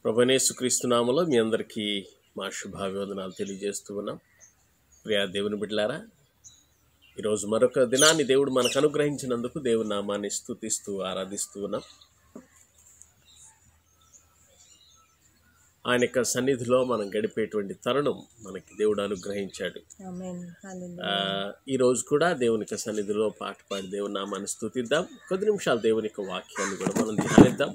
ప్రభనేసుక్రీస్తు నామలో మీ అందరికీ మా శుభాభివందనాలు తెలియజేస్తూ ఉన్నాం ప్రియా దేవుని బిడ్డలారా ఈరోజు మరొక దినాన్ని దేవుడు మనకు అనుగ్రహించినందుకు దేవుని నామాన్ని స్తుతిస్తూ ఆరాధిస్తూ ఉన్నాం ఆయన యొక్క సన్నిధిలో మనం గడిపేటువంటి తరుణం మనకి దేవుడు అనుగ్రహించాడు ఆమేన్ హల్లెలూయా ఆ, ఈ రోజు కూడా దేవుని యొక్క సన్నిధిలో పాట పాడి దేవుని నామాన్ని స్తుతిద్దాం కొద్ది నిమిషాలు దేవుని యొక్క వాక్యాన్ని కూడా మనం ధ్యానిద్దాం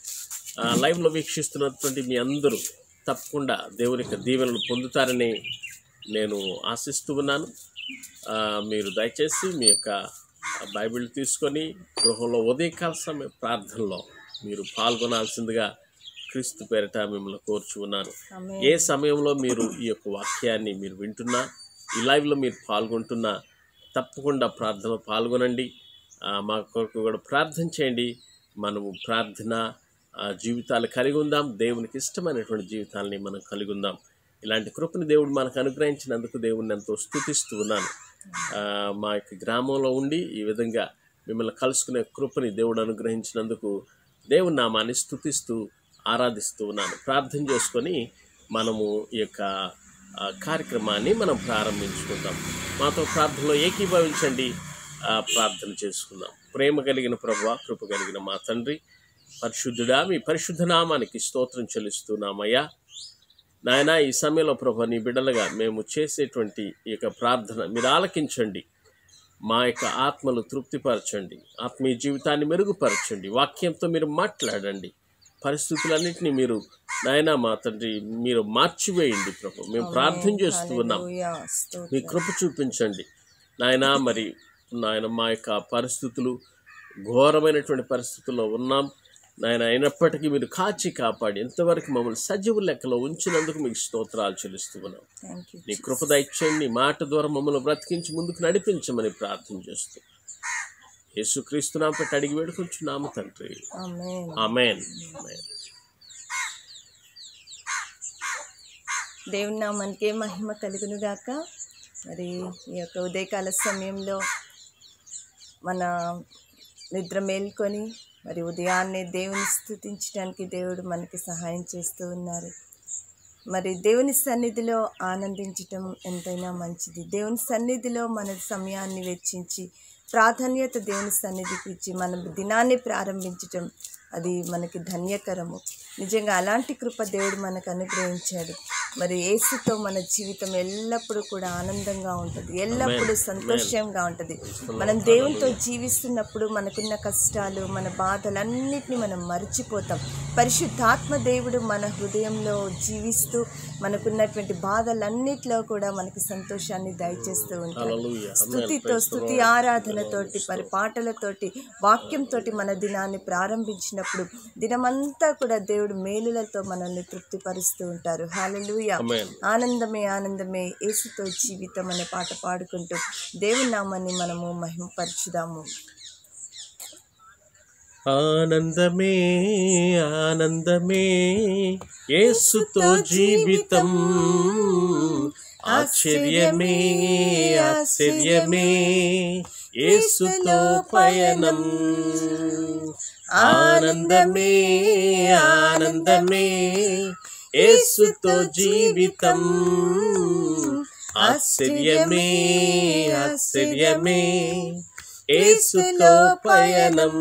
ఆ, లైవ్లో వీక్షిస్తున్నటువంటి మీ అందరూ తప్పకుండా దేవుని యొక్క దీవెనలు పొందుతారని నేను ఆశిస్తూ ఉన్నాను ఆ, మీరు దయచేసి మీ యొక్క బైబిల్ తీసుకొని గృహంలో ఉదయకాల సమయ ప్రార్థనలో మీరు పాల్గొనాల్సిందిగా క్రీస్తు పేరిట మిమ్మల్ని కోరుచు ఉన్నాను ఆమేన్ ఏ సమయంలో మీరు ఈ యొక్క వాక్యాన్ని మీరు వింటున్నా ఈ లైవ్లో మీరు పాల్గొంటున్నా తప్పకుండా ప్రార్థన పాల్గొనండి ఆ, మా కొరకు కూడా ప్రార్థన చేయండి మనము ప్రార్థన ఆ, జీవితాలు కలిగి ఉందాం దేవునికి ఇష్టమైనటువంటి జీవితాలని మనం కలిగి ఉందాం ఇలాంటి కృపని దేవుడు మనకు అనుగ్రహించినందుకు దేవుడిని ఎంతో స్తుతిస్తూ ఉన్నాను ఆ, మా యొక్క గ్రామంలో ఉండి ఈ విధంగా మిమ్మల్ని కలుసుకునే కృపని దేవుడు అనుగ్రహించినందుకు దేవుని నామాన్ని స్తుతిస్తూ ఆరాధిస్తూ ఉన్నాను ప్రార్థన చేసుకొని మనము ఈ యొక్క ఆ, కార్యక్రమాన్ని మనం ప్రారంభించుకుందాం మాతో ప్రార్థనలో ఏకీభవించండి ఆ, ప్రార్థన చేసుకుందాం ప్రేమ కలిగిన ప్రభు కృప కలిగిన మా తండ్రి పరిశుద్ధుడా మీ పరిశుద్ధ నామానికి స్తోత్రం చెల్లిస్తున్నామయ్యా నాయన ఈ సమయంలో ప్రభు నీ బిడ్డలుగా మేము చేసేటువంటి ఈ యొక్క ప్రార్థన మీరు ఆలకించండి మా యొక్క ఆత్మలు తృప్తిపరచండి ఆత్మీయ జీవితాన్ని మెరుగుపరచండి వాక్యంతో మీరు మాట్లాడండి పరిస్థితులన్నింటినీ మీరు నాయన మా తండ్రి మీరు మార్చివేయండి ప్రభు మేము ప్రార్థన చేస్తూ ఉన్నాం హల్లెలూయా మీ స్తోత్రం కృప చూపించండి నాయన మరి నాయన మా యొక్క పరిస్థితులు ఘోరమైనటువంటి పరిస్థితుల్లో ఉన్నాం నాయన అయినప్పటికీ మీరు కాచి కాపాడి ఎంతవరకు మమ్మల్ని సజీవ లెక్కలో ఉంచినందుకు మీకు స్తోత్రాలు చెల్లిస్తూ ఉన్నాం థ్యాంక్ యూ నీ కృప దయచేయండి నీ మాట ద్వారా మమ్మల్ని బ్రతికించి ముందుకు నడిపించమని ప్రార్థన చేస్తూ యేసుక్రీస్తు నామపట్టి అడిగి వేడుకొంచున్నాము తండ్రి ఆమేన్ ఆమెన్ ఆమెన్ దేవుని నామానికే మహిమ కలుగును గాక మరి ఈ యొక్క ఉదయకాల సమయంలో మన నిద్ర మేల్కొని మరి ఉదయాన్నే దేవుని స్థుతించడానికి దేవుడు మనకి సహాయం చేస్తూ ఉన్నారు మరి దేవుని సన్నిధిలో ఆనందించటం ఎంతైనా మంచిది దేవుని సన్నిధిలో మన సమయాన్ని వెచ్చించి ప్రాధాన్యత దేవుని సన్నిధికి ఇచ్చి మన దినాన్ని ప్రారంభించటం అది మనకి ధన్యకరము నిజంగా అలాంటి కృప దేవుడు మనకు అనుగ్రహించాడు మరి యేసుతో మన జీవితం ఎల్లప్పుడూ కూడా ఆనందంగా ఉంటుంది ఎల్లప్పుడూ సంతోషంగా ఉంటుంది మనం దేవునితో జీవిస్తున్నప్పుడు మనకున్న కష్టాలు మన బాధలన్నిటిని మనం మర్చిపోతాం పరిశుద్ధాత్మ దేవుడు మన హృదయంలో జీవిస్తూ మనకున్నటువంటి బాధలన్నిటిలో కూడా మనకి సంతోషాన్ని దయచేస్తూ ఉంటాడు హల్లెలూయా స్థుతితో స్థుతి ఆరాధనతోటి మరి పాటలతోటి వాక్యంతోటి మన దినాన్ని ప్రారంభించినప్పుడు దినమంతా కూడా దేవుడు మేలులతో మనల్ని తృప్తిపరుస్తూ ఉంటారు హాలెలూయా ఆమెన్ ఆనందమే ఆనందమే యేసుతో జీవితం అనే పాట పాడుకుంటూ దేవుని నామాన్ని మనము మహిమపరచుదాము ఆనందమే ఆనందమే యేసుతో జీవితం ఆశ్చర్యమే ఆశ్చర్యమే యేసుతో పయనం ఆనందమే ఆనందమే యేసుతో జీవితం ఆశ్చర్యమే ఆశ్చర్యమే యేసుతో పయనం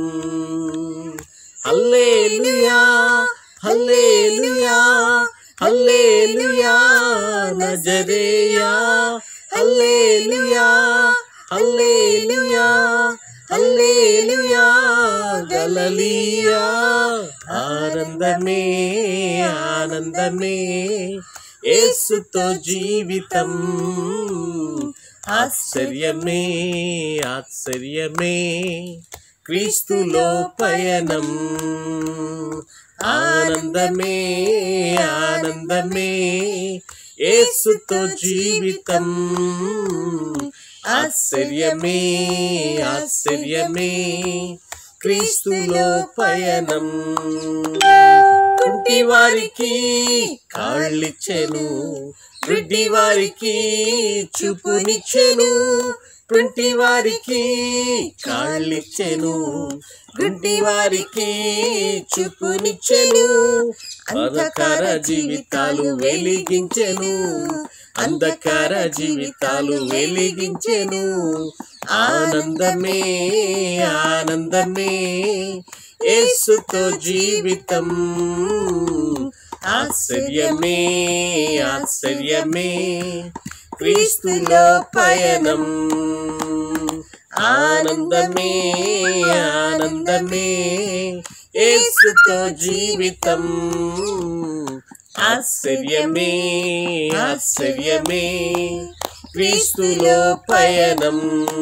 హల్లేలుయా హల్లేలుయా హల్లేలుయా నజరేయా హల్లేలుయా హల్లేలుయా హల్లేలుయా గలలియా ఆనందమే ఆనందమే యేసుతో జీవితం ఆశ్చర్యమే ఆశ్చర్యమే క్రీస్తులో పయనం ఆనందమే ఆనందమే యేసుతో జీవితం ఆశ్చర్యమే ఆశ్చర్యమే క్రీస్తులో పయనం కుంటి వారికి కాళ్ళిచ్చెను వృద్ధి వారికి చూపునిచ్చెను కుంటి వారికి కాళ్ళిచ్చెను గుంటి వారికి చూపునిచ్చెను అంధకార జీవితాలు వెలిగించెను అంధకార జీవితాలు వెలిగించెను ఆనందమే ఆనందమే యేసుతో జీవితం ఆశ్చర్యమే ఆశ్చర్యమే క్రీస్తులో పయనం ఆనందమే ఆనందమే యేసుతో జీవితం ఆశ్చర్యమే ఆశ్చర్యమే క్రీస్తులో పయనం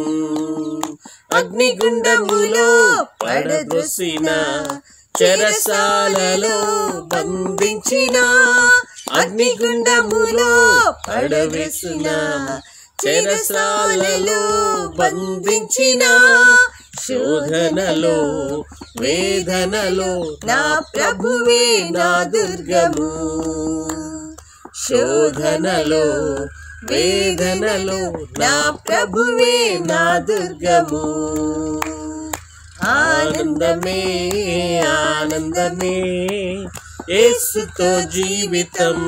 అగ్నిగుండములో పడద్రోసిన చెరసాలలో బంధించిన అగ్నిగుండములో పడవేసిన చెరసాలలో బంధించిన శోధనలో వేదనలో నా ప్రభువే నా దుర్గము శోధనలో వేదనలో నా ప్రభువే నా దుర్గము ఆనందమే ఆనందమే యేసుతో జీవితం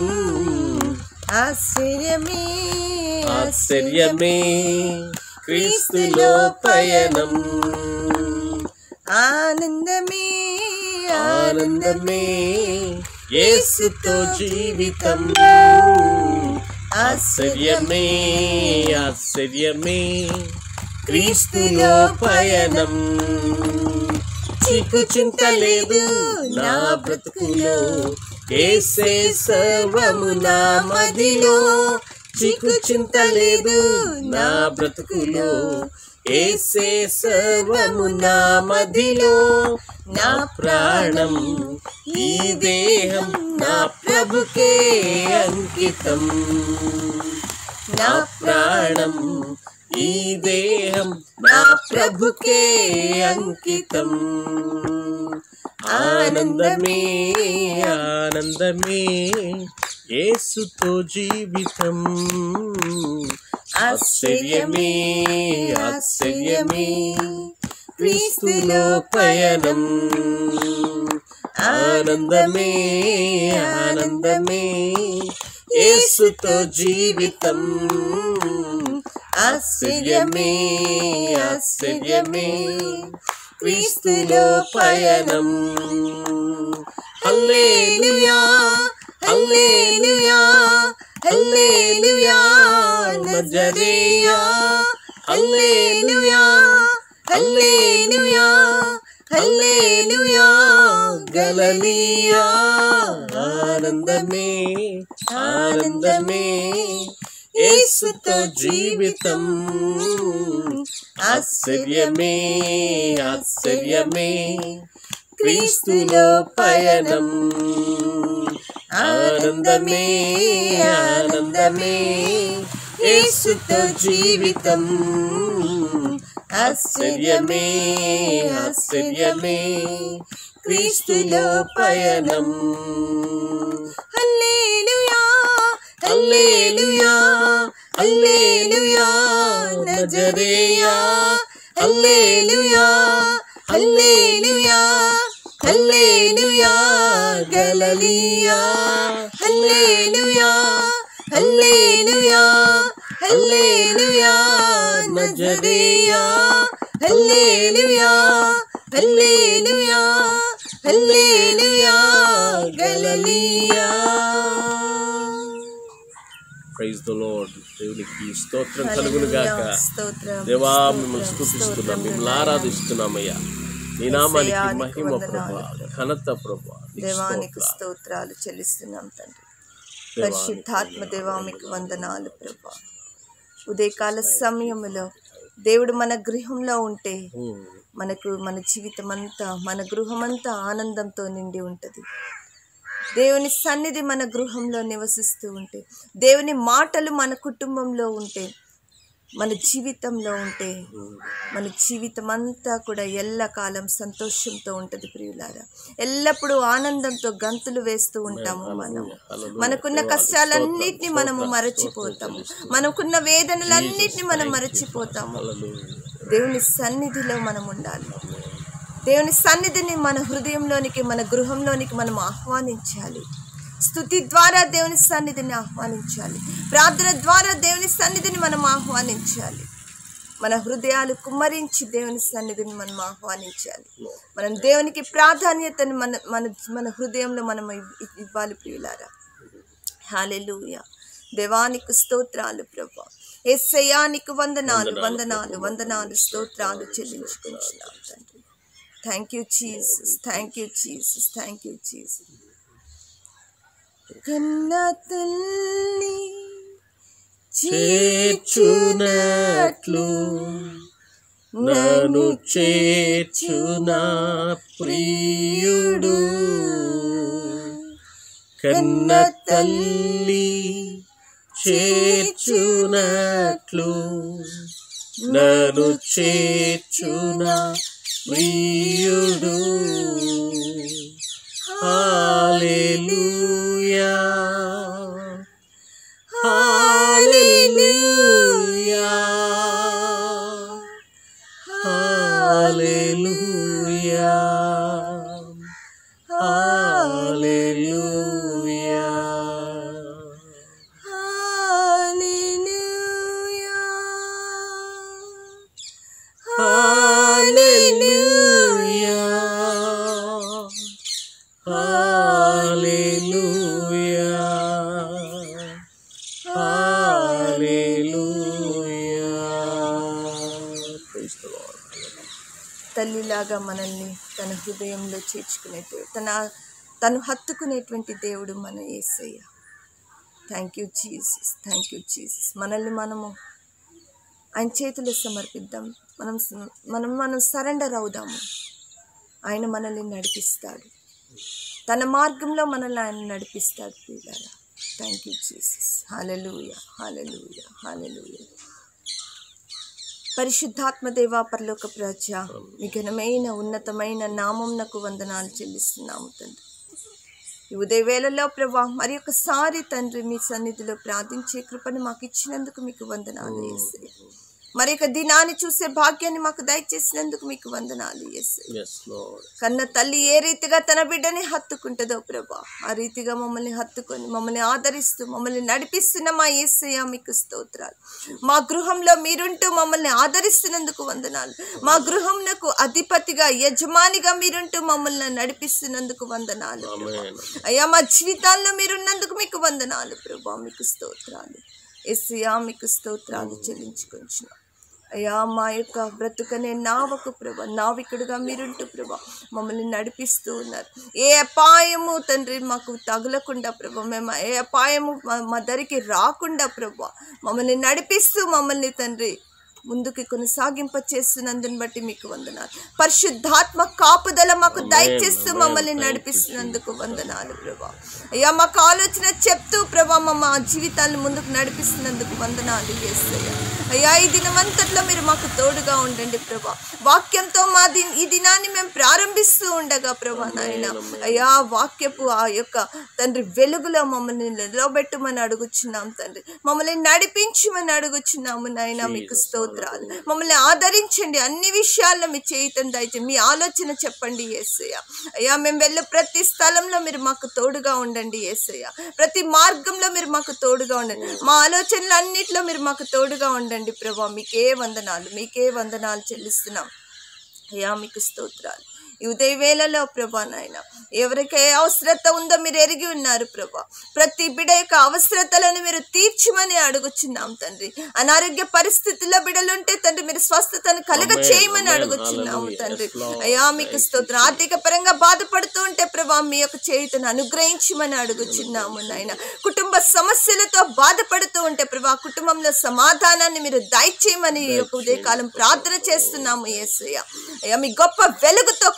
ఆశ్చర్యమే ఆశ్చర్యమే క్రీస్తులో పయనం ఆనందమే ఆనందమే యేసుతో జీవితం ఆశ్చర్యమే ఆశ్చర్యమే క్రీస్తులో పయనం చీకు చింత లేదు నా బ్రతుకులో ఏసే సర్వము నా మదిలో చీకు చింత లేదు నా బ్రతుకులో ఏసే సర్వము నా మదిలో నా ప్రాణం ఈ దేహం నా ప్రభుకే అంకితం నా ప్రాణం ఈ దేహం నా ప్రభుకే అంకితం ఆనందమే ఆనందమే యేసుతో జీవితం ఆశ్చర్యమే ఆశ్చర్యమే క్రీస్తులో పయనం ఆనందమే ఆనందమే యేసుతో జీవితం ఆశ్చర్యమే ఆశ్చర్యమే క్రీస్తులో పయనం హల్లేలుయా హల్లేలుయా హల్లేలుయా నజరేయా హల్లేలుయా హల్లేలుయా హల్లేలుయా గలలియా ఆనందమే ఆనందమే యేసుతో జీవితం ఆశ్చర్యమే ఆశ్చర్యమే క్రీస్తులో పయనం ఆనందమే ఆనందమే యేసుతో జీవితం ఆశ్చర్యమే ఆశ్చర్యమే క్రీస్తులో పయనం హల్లెలూయా హల్లేలుయా హల్లేలుయా నజరేయా హల్లేలుయా హల్లేలుయా హల్లేలుయా గలలియా హల్లేలుయా హల్లేలుయా హల్లేలుయా నజరేయా హల్లేలుయా హల్లేలుయా హల్లేలుయా గలలియా ప్రైజ్ ద లార్డ్ దేవునికి స్తోత్రం కలుగును గాక స్తోత్రం దేవా మిమ్మల్ని స్తుతిస్తున్నాం మిమ్మల్ని ఆరాధిస్తున్నామయ్యా నీ నామానికి యేసయ్యా, నీకు మహిమ ప్రభా వందనాలు. ఘనత ప్రభా నీకు దేవానికి స్తోత్రాలు. స్తోత్రాలు చెల్లిస్తున్నాం తండ్రి దేవానికి పరిశుద్ధాత్మ దేవా మీకు వందనాలు ప్రభా ఉదయకాల సమయంలో దేవుడు మన గృహంలో ఉంటే ఉమ్, మనకు మన జీవితం అంతా మన గృహమంతా ఆనందంతో నిండి ఉంటుంది దేవుని సన్నిధి మన గృహంలో నివసిస్తూ ఉంటే దేవుని మాటలు మన కుటుంబంలో ఉంటే మన జీవితంలో ఉంటే మన జీవితం అంతా కూడా ఎల్లకాలం సంతోషంతో ఉంటుంది ప్రియులారా ఎల్లప్పుడూ ఆనందంతో గంతులు వేస్తూ ఉంటాము మనం మనకున్న కష్టాలన్నిటిని మనము మరచిపోతాము మనకున్న వేదనలన్నిటిని మనం మరచిపోతాము దేవుని సన్నిధిలో మనం ఉండాలి దేవుని సన్నిధిని మన హృదయంలోనికి మన గృహంలోనికి మనం ఆహ్వానించాలి స్థుతి ద్వారా దేవుని సన్నిధిని ఆహ్వానించాలి ప్రార్థన ద్వారా దేవుని సన్నిధిని మనం ఆహ్వానించాలి మన హృదయాలు కుమ్మరించి దేవుని సన్నిధిని మనం ఆహ్వానించాలి మనం దేవునికి ప్రాధాన్యతని మన మన మన హృదయంలో మనం ఇవ్- ఇవ్వాలి ప్రియులారా హాలెలూయ దేవానికి స్తోత్రాలు ప్రభా ఎస్సయానికి వందనాలు వందనాలు వందనాలు స్తోత్రాలు చెల్లించుకుంటున్నాం తండ్రి thank you Jesus thank you Jesus thank you Jesus కన్న తల్లి చేర్చునట్లు నన్ను చేర్చున ప్రియుడు కన్న తల్లి చేర్చునట్లు నన్ను చేర్చున ప్రియుడు hallelujah hallelujah hallelujah hallelujah hallelujah hallelujah hallelujah hallelujah praise the Lord తల్లిలాగా మనల్ని తన హృదయంలో చేర్చుకునే దేవుడు తన తను హత్తుకునేటువంటి దేవుడు మన యేసయ్య thank you Jesus thank you Jesus మనల్ని మనము ఆయన చేతిలో సమర్పిద్దాం మనం స- మనం మనం సరెండర్ అవుదాము ఆయన మనల్ని నడిపిస్తాడు తన మార్గంలో మనల్ని ఆయన నడిపిస్తాడు ప్రియులారా thank you Jesus hallelujah hallelujah hallelujah పరిశుద్ధాత్మ దేవా పరలోక ప్రజ మీ ఘనమైన ఉన్నతమైన నామంనకు వందనాలు చెల్లిస్తున్నాము తండ్రి ఈ ఉదయవేళలో ప్రభా మరి ఒకసారి తండ్రి మీ సన్నిధిలో ప్రార్థించే కృపను మాకు ఇచ్చినందుకు మీకు వందనాలు యేసయ్య మరి ఒక దినాన్ని చూసే భాగ్యాన్ని మాకు దయచేసినందుకు మీకు వందనాలు యేసయ్య ఎస్ లార్డ్ కన్న తల్లి ఏ రీతిగా తన బిడ్డని హత్తుకుంటుందో ప్రభా ఆ రీతిగా మమ్మల్ని హత్తుకొని మమ్మల్ని ఆదరిస్తూ మమ్మల్ని నడిపిస్తున్న మా యేసయ్య మీకు స్తోత్రాలు మా గృహంలో మీరుంటూ మమ్మల్ని ఆదరిస్తున్నందుకు వందనాలు మా గృహంనకు అధిపతిగా యజమానిగా మీరుంటూ మమ్మల్ని నడిపిస్తున్నందుకు వందనాలు ఆమేన్ అయ్యా మా జీవితాల్లో మీరున్నందుకు మీకు వందనాలు ప్రభా మీకు స్తోత్రాలు ఎస్సయా మీకు స్తోత్రాలు చెల్లించుకొంచిన అయ్యా మా యొక్క బ్రతుకనే నావకు ప్రభ నావికుడుగా మీరుంటూ ప్రభ మమ్మల్ని నడిపిస్తూ ఉన్నారు ఏ అపాయము తండ్రి మాకు తగులకుండా ప్రభ మేము ఏ అపాయము మా మా దరికి రాకుండా ప్రభ మమ్మల్ని నడిపిస్తూ మమ్మల్ని తండ్రి ముందుకు కొనసాగింప చేస్తున్నందుని బట్టి మీకు వందనాలు పరిశుద్ధాత్మ కాపుదల మాకు దయచేస్తూ మమ్మల్ని నడిపిస్తున్నందుకు వందనాలు ప్రభా అయ్యా మాకు ఆలోచన చెప్తూ ప్రభా మా మా జీవితాలను ముందుకు నడిపిస్తున్నందుకు వందనాలు చేస్తాయా అయ్యా ఈ దినమంతట్లో మీరు మాకు తోడుగా ఉండండి ప్రభా వాక్యంతో మా ది ఈ దినాన్ని మేము ప్రారంభిస్తూ ఉండగా ప్రభా నాయన అయ్యా వాక్యపు ఆ యొక్క తండ్రి వెలుగులో మమ్మల్ని నిలబెట్టమని అడుగుచున్నాం తండ్రి మమ్మల్ని నడిపించమని అడుగుచున్నాము నాయన మీకు స్తోత్రాలు మమ్మల్ని ఆదరించండి అన్ని విషయాల్లో మీ చేయితం దయచే మీ ఆలోచన చెప్పండి ఏసయ్య అయ్యా మేము వెళ్ళే ప్రతి స్థలంలో మీరు మాకు తోడుగా ఉండండి ఏసయ్య ప్రతి మార్గంలో మీరు మాకు తోడుగా ఉండండి మా ఆలోచనలు అన్నిట్లో మీరు మాకు తోడుగా ఉండండి ప్రభా మీకే వందనాలు మీకే వందనాలు చెల్లిస్తున్నాం అయ్యా మీకు స్తోత్రాలు ఈ ఉదయ వేళలో ప్రభా నాయన ఎవరికి ఏ అవసరత ఉందో మీరు ఎరిగి ఉన్నారు ప్రభా ప్రతి బిడ యొక్క అవసరతలను మీరు తీర్చమని అడుగుచున్నాం తండ్రి అనారోగ్య పరిస్థితుల్లో బిడలుంటే తండ్రి మీరు స్వస్థతను కలుగ Amen, చేయమని amen, అడుగుచున్నాము hallelujah. తండ్రి Yes, Lord. అయ్యా మీకు స్తోత్రం ఆర్థిక పరంగా బాధపడుతూ ఉంటే ప్రభా మీ యొక్క చేయుతను అనుగ్రహించమని అడుగుచున్నాము నాయన కుటుంబ సమస్యలతో బాధపడుతూ ఉంటే ప్రభా కుటుంబంలో సమాధానాన్ని మీరు దయచేయమని ఈ యొక్క ఉదయకాలం ప్రార్థన చేస్తున్నాము యేసయ్య అయ్యా మీ గొప్ప వెలుగుతో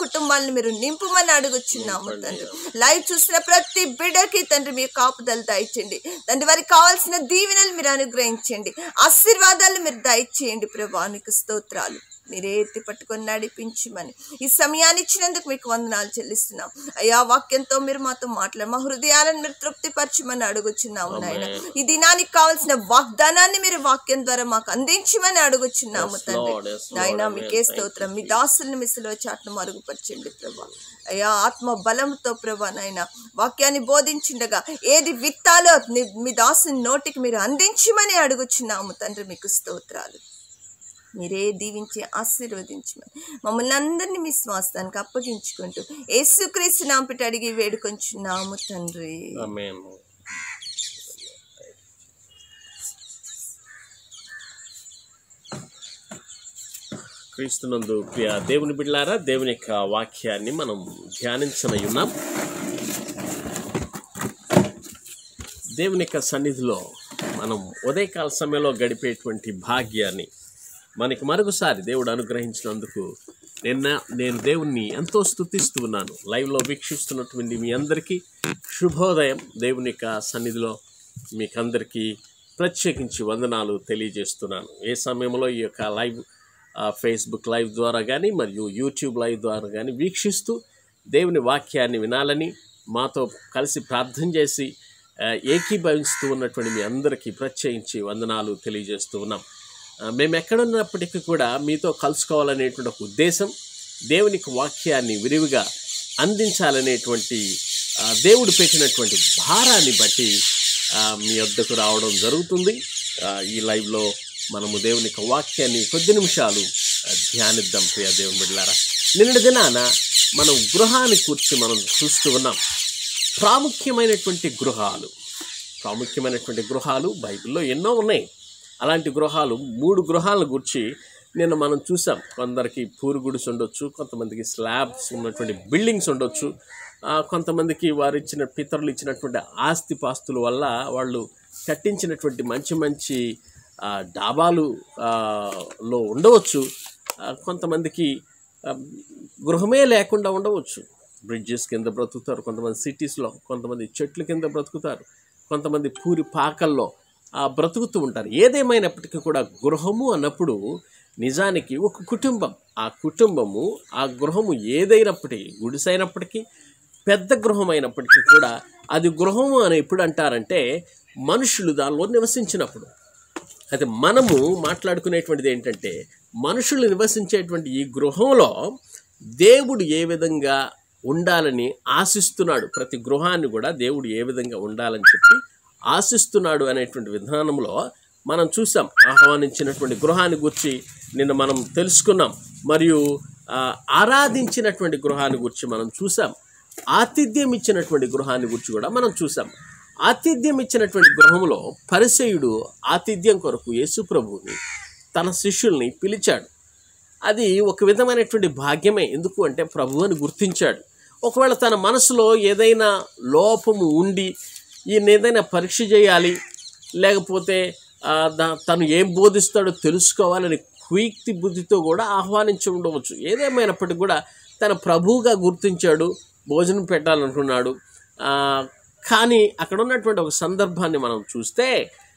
కుటుంబాలను మీరు నింపుమని అడుగుచున్నాము తండ్రి లైవ్ చూసిన ప్రతి బిడ్డకి తండ్రి మీ కాపుదలు దయచేయండి తండ్రి వారికి కావాల్సిన దీవెనలు మీరు అనుగ్రహించండి ఆశీర్వాదాలు మీరు దయచేయండి ప్రభానికి స్తోత్రాలు మీరే ఎత్తి పట్టుకొని నడిపించమని ఈ సమయాన్ని ఇచ్చినందుకు మీకు వందనాలు చెల్లిస్తున్నాం అయ్యా వాక్యంతో మీరు మాతో మాట్లాడు మా హృదయాలను మీరు తృప్తిపరచమని అడుగుచున్నాము నాయన ఈ దినానికి కావాల్సిన వాగ్దానాన్ని మీరు వాక్యం ద్వారా మాకు అందించమని అడుగుచున్నాము Yes, తండ్రి Lord. Yes, Lord. నాయన Amen. మీకే Thank స్తోత్రం మీ దాసుల్ని మిస్సులో చాటును మరుగుపరచండి ప్రభా అయ్యా ఆత్మ బలంతో ప్రభా నాయన వాక్యాన్ని బోధించుండగా ఏది విత్తాలో ని- మీ దాసుని నోటికి మీరు అందించమని అడుగుచున్నాము తండ్రి మీకు స్తోత్రాలు మీరే దీవించి ఆశీర్వదించమని మమ్మల్ని అందరినీ మీ స్వాస్థానికి అప్పగించుకుంటూ యేసుక్రీస్తు నాంపిటి అడిగి వేడుకొంచున్నాము తండ్రి ఆమేన్ క్రీస్తునందు ప్రియ దేవుని బిడ్లారా దేవుని యొక్క వాక్యాన్ని మనం ధ్యానించనై ఉన్నాం దేవుని యొక్క సన్నిధిలో మనం ఉదయకాల సమయంలో గడిపేటువంటి భాగ్యాన్ని మనకి మరొకసారి దేవుడు అనుగ్రహించినందుకు నిన్న నేను దేవుణ్ణి ఎంతో స్తుతిస్తూ ఉన్నాను లైవ్లో వీక్షిస్తున్నటువంటి మీ అందరికీ శుభోదయం దేవుని యొక్క సన్నిధిలో మీకందరికీ ప్రత్యేకించి వందనాలు తెలియజేస్తున్నాను ఏ సమయంలో ఈ యొక్క లైవ్ ఆ, ఫేస్బుక్ లైవ్ ద్వారా కానీ మరియు యూట్యూబ్ లైవ్ ద్వారా కానీ వీక్షిస్తూ దేవుని వాక్యాన్ని వినాలని మాతో కలిసి ప్రార్థన చేసి ఆ, ఏకీభవిస్తూ ఉన్నటువంటి మీ అందరికీ ప్రత్యేకించి వందనాలు తెలియజేస్తూ ఉన్నాం ఆ, మేము ఎక్కడున్నప్పటికీ కూడా మీతో కలుసుకోవాలనేటువంటి ఒక ఉద్దేశం దేవునికి వాక్యాన్ని విరివిగా అందించాలనేటువంటి ఆ, దేవుడు పెట్టినటువంటి భారాన్ని బట్టి ఆ, మీ వద్దకు రావడం జరుగుతుంది ఆ, ఈ లైవ్లో మనము దేవుని యొక్క వాక్యాన్ని కొద్ది నిమిషాలు ఆ, ధ్యానిద్దాం ప్రియ దేవుని బిడ్డలారా నిన్నటి దినాన మనం గృహాన్ని కూర్చి మనం చూస్తూ ఉన్నాం ప్రాముఖ్యమైనటువంటి గృహాలు ప్రాముఖ్యమైనటువంటి గృహాలు బైబిల్లో ఎన్నో ఉన్నాయి అలాంటి గృహాలు మూడు గృహాలను గురించి నిన్న మనం చూసాం కొందరికి పూరు గుడిసి ఉండొచ్చు కొంతమందికి స్లాబ్స్ ఉన్నటువంటి బిల్డింగ్స్ ఉండొచ్చు ఆ, కొంతమందికి వారు ఇచ్చిన పితరులు ఇచ్చినటువంటి ఆస్తి పాస్తుల వల్ల వాళ్ళు కట్టించినటువంటి మంచి మంచి ఆ, డాబాలు ఆ, లో ఉండవచ్చు ఆ, కొంతమందికి ఆ, గృహమే లేకుండా ఉండవచ్చు బ్రిడ్జెస్ కింద బ్రతుకుతారు కొంతమంది సిటీస్లో కొంతమంది చెట్ల కింద బ్రతుకుతారు కొంతమంది పూరి పాకల్లో ఆ, బ్రతుకుతూ ఉంటారు ఏదేమైనప్పటికీ కూడా గృహము అన్నప్పుడు నిజానికి ఒక కుటుంబం ఆ కుటుంబము ఆ గృహము ఏదైనప్పటికీ గుడిసైనప్పటికీ పెద్ద గృహం అయినప్పటికీ కూడా అది గృహము అని ఎప్పుడు అంటారంటే మనుషులు దానిలో నివసించినప్పుడు అయితే మనము మాట్లాడుకునేటువంటిది ఏంటంటే మనుషులు నివసించేటువంటి ఈ గృహంలో దేవుడు ఏ విధంగా ఉండాలని ఆశిస్తున్నాడు ప్రతి గృహాన్ని కూడా దేవుడు ఏ విధంగా ఉండాలని చెప్పి ఆశిస్తున్నాడు అనేటువంటి విధానంలో మనం చూసాం ఆహ్వానించినటువంటి గృహాన్ని గురించి నిన్న మనం తెలుసుకున్నాం మరియు ఆ, ఆరాధించినటువంటి గృహాన్ని గురించి మనం చూసాం ఆతిథ్యం ఇచ్చినటువంటి గృహాన్ని గురించి కూడా మనం చూసాం ఆతిథ్యం ఇచ్చినటువంటి గృహంలో పరిసయుడు ఆతిథ్యం కొరకు యేసు ప్రభువుని తన శిష్యుల్ని పిలిచాడు అది ఒక విధమైనటువంటి భాగ్యమే ఎందుకు అంటే ప్రభువుని గుర్తించాడు ఒకవేళ తన మనసులో ఏదైనా లోపము ఉండి ఈయన ఏదైనా పరీక్ష చేయాలి లేకపోతే ఆ, దా- తను ఏం బోధిస్తాడో తెలుసుకోవాలని కుయుక్తి బుద్ధితో కూడా ఆహ్వానించి ఉండవచ్చు ఏదేమైనప్పటికీ కూడా తన ప్రభువుగా గుర్తించాడు భోజనం పెట్టాలనుకున్నాడు ఆ, కానీ అక్కడ ఉన్నటువంటి ఒక సందర్భాన్ని మనం చూస్తే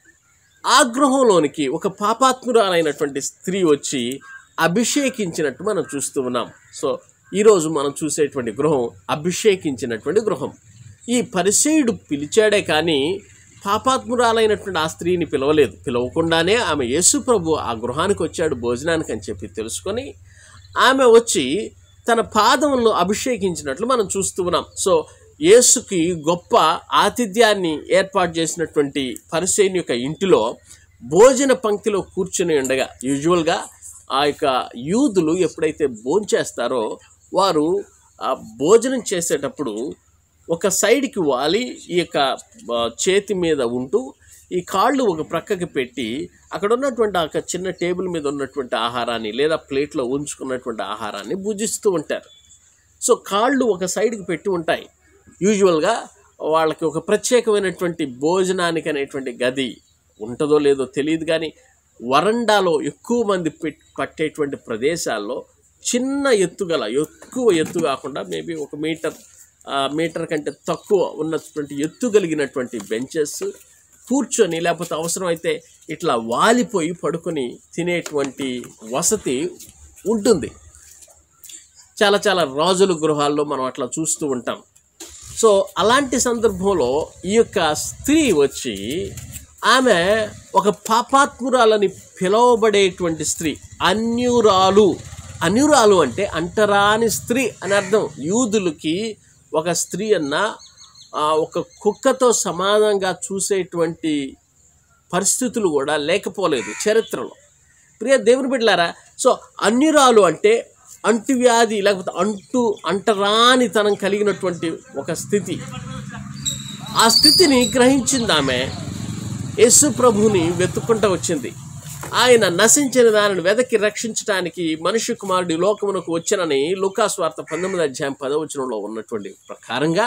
ఆ గృహంలోనికి ఒక పాపాత్మురాలైనటువంటి స్త్రీ వచ్చి అభిషేకించినట్టు మనం చూస్తూ ఉన్నాం సో ఈరోజు మనం చూసేటువంటి గృహం అభిషేకించినటువంటి గృహం ఈ పరిసేయుడు పిలిచాడే కానీ పాపాత్మురాలైనటువంటి ఆ స్త్రీని పిలవలేదు పిలవకుండానే ఆమె యేసు ప్రభు ఆ గృహానికి వచ్చాడు భోజనానికి అని చెప్పి తెలుసుకొని ఆమె వచ్చి తన పాదములను అభిషేకించినట్లు మనం చూస్తూ ఉన్నాం సో యేసుకి గొప్ప ఆతిథ్యాన్ని ఏర్పాటు చేసినటువంటి పరిసేని యొక్క ఇంటిలో భోజన పంక్తిలో కూర్చుని ఉండగా యూజువల్గా ఆ యొక్క యూదులు ఎప్పుడైతే భోంచేస్తారో వారు ఆ భోజనం చేసేటప్పుడు ఒక సైడ్కి వాలి ఈ యొక్క ఆ, చేతి మీద ఉంటూ ఈ కాళ్ళు ఒక ప్రక్కకి పెట్టి అక్కడ ఉన్నటువంటి ఆ యొక్క చిన్న టేబుల్ మీద ఉన్నటువంటి ఆహారాన్ని లేదా ప్లేట్లో ఉంచుకున్నటువంటి ఆహారాన్ని భుజిస్తూ ఉంటారు సో కాళ్ళు ఒక సైడ్కి పెట్టి ఉంటాయి యూజువల్గా వాళ్ళకి ఒక ప్రత్యేకమైనటువంటి భోజనానికి అనేటువంటి గది ఉంటుందో లేదో తెలియదు కానీ వరండాలో ఎక్కువ మంది పెట్ పట్టేటువంటి ప్రదేశాల్లో చిన్న ఎత్తుగల ఎక్కువ ఎత్తు కాకుండా మేబీ ఒక మీటర్ ఆ, మీటర్ కంటే తక్కువ ఉన్నటువంటి ఎత్తు కలిగినటువంటి బెంచెస్ కూర్చొని లేకపోతే అవసరమైతే ఇట్లా వాలిపోయి పడుకొని తినేటువంటి వసతి ఉంటుంది చాలా చాలా రాజుల గృహాల్లో మనం అట్లా చూస్తూ ఉంటాం సో అలాంటి సందర్భంలో ఈ యొక్క స్త్రీ వచ్చి ఆమె ఒక పాపాత్మురాలని పిలువబడేటువంటి స్త్రీ అన్యురాలు అన్యురాలు అంటే అంటరాని స్త్రీ అని అర్థం యూదులకి ఒక స్త్రీ అన్న ఆ, ఒక కుక్కతో సమానంగా చూసేటువంటి పరిస్థితులు కూడా లేకపోలేదు చరిత్రలో ప్రియ దేవుని బిడ్డలారా సో అన్యురాలు అంటే అంటువ్యాధి లేకపోతే అంటు అంటరానితనం కలిగినటువంటి ఒక స్థితి ఆ స్థితిని గ్రహించింది ఆమె యేసు ప్రభువుని వెతుక్కుంటూ వచ్చింది ఆయన నశించిన దానిని వెదకి రక్షించడానికి మనుష్య కుమారుడి లోకమునకు వచ్చనని లూకాస్ వార్త పంతొమ్మిది అధ్యాయం పదవచనంలో ఉన్నటువంటి ప్రకారంగా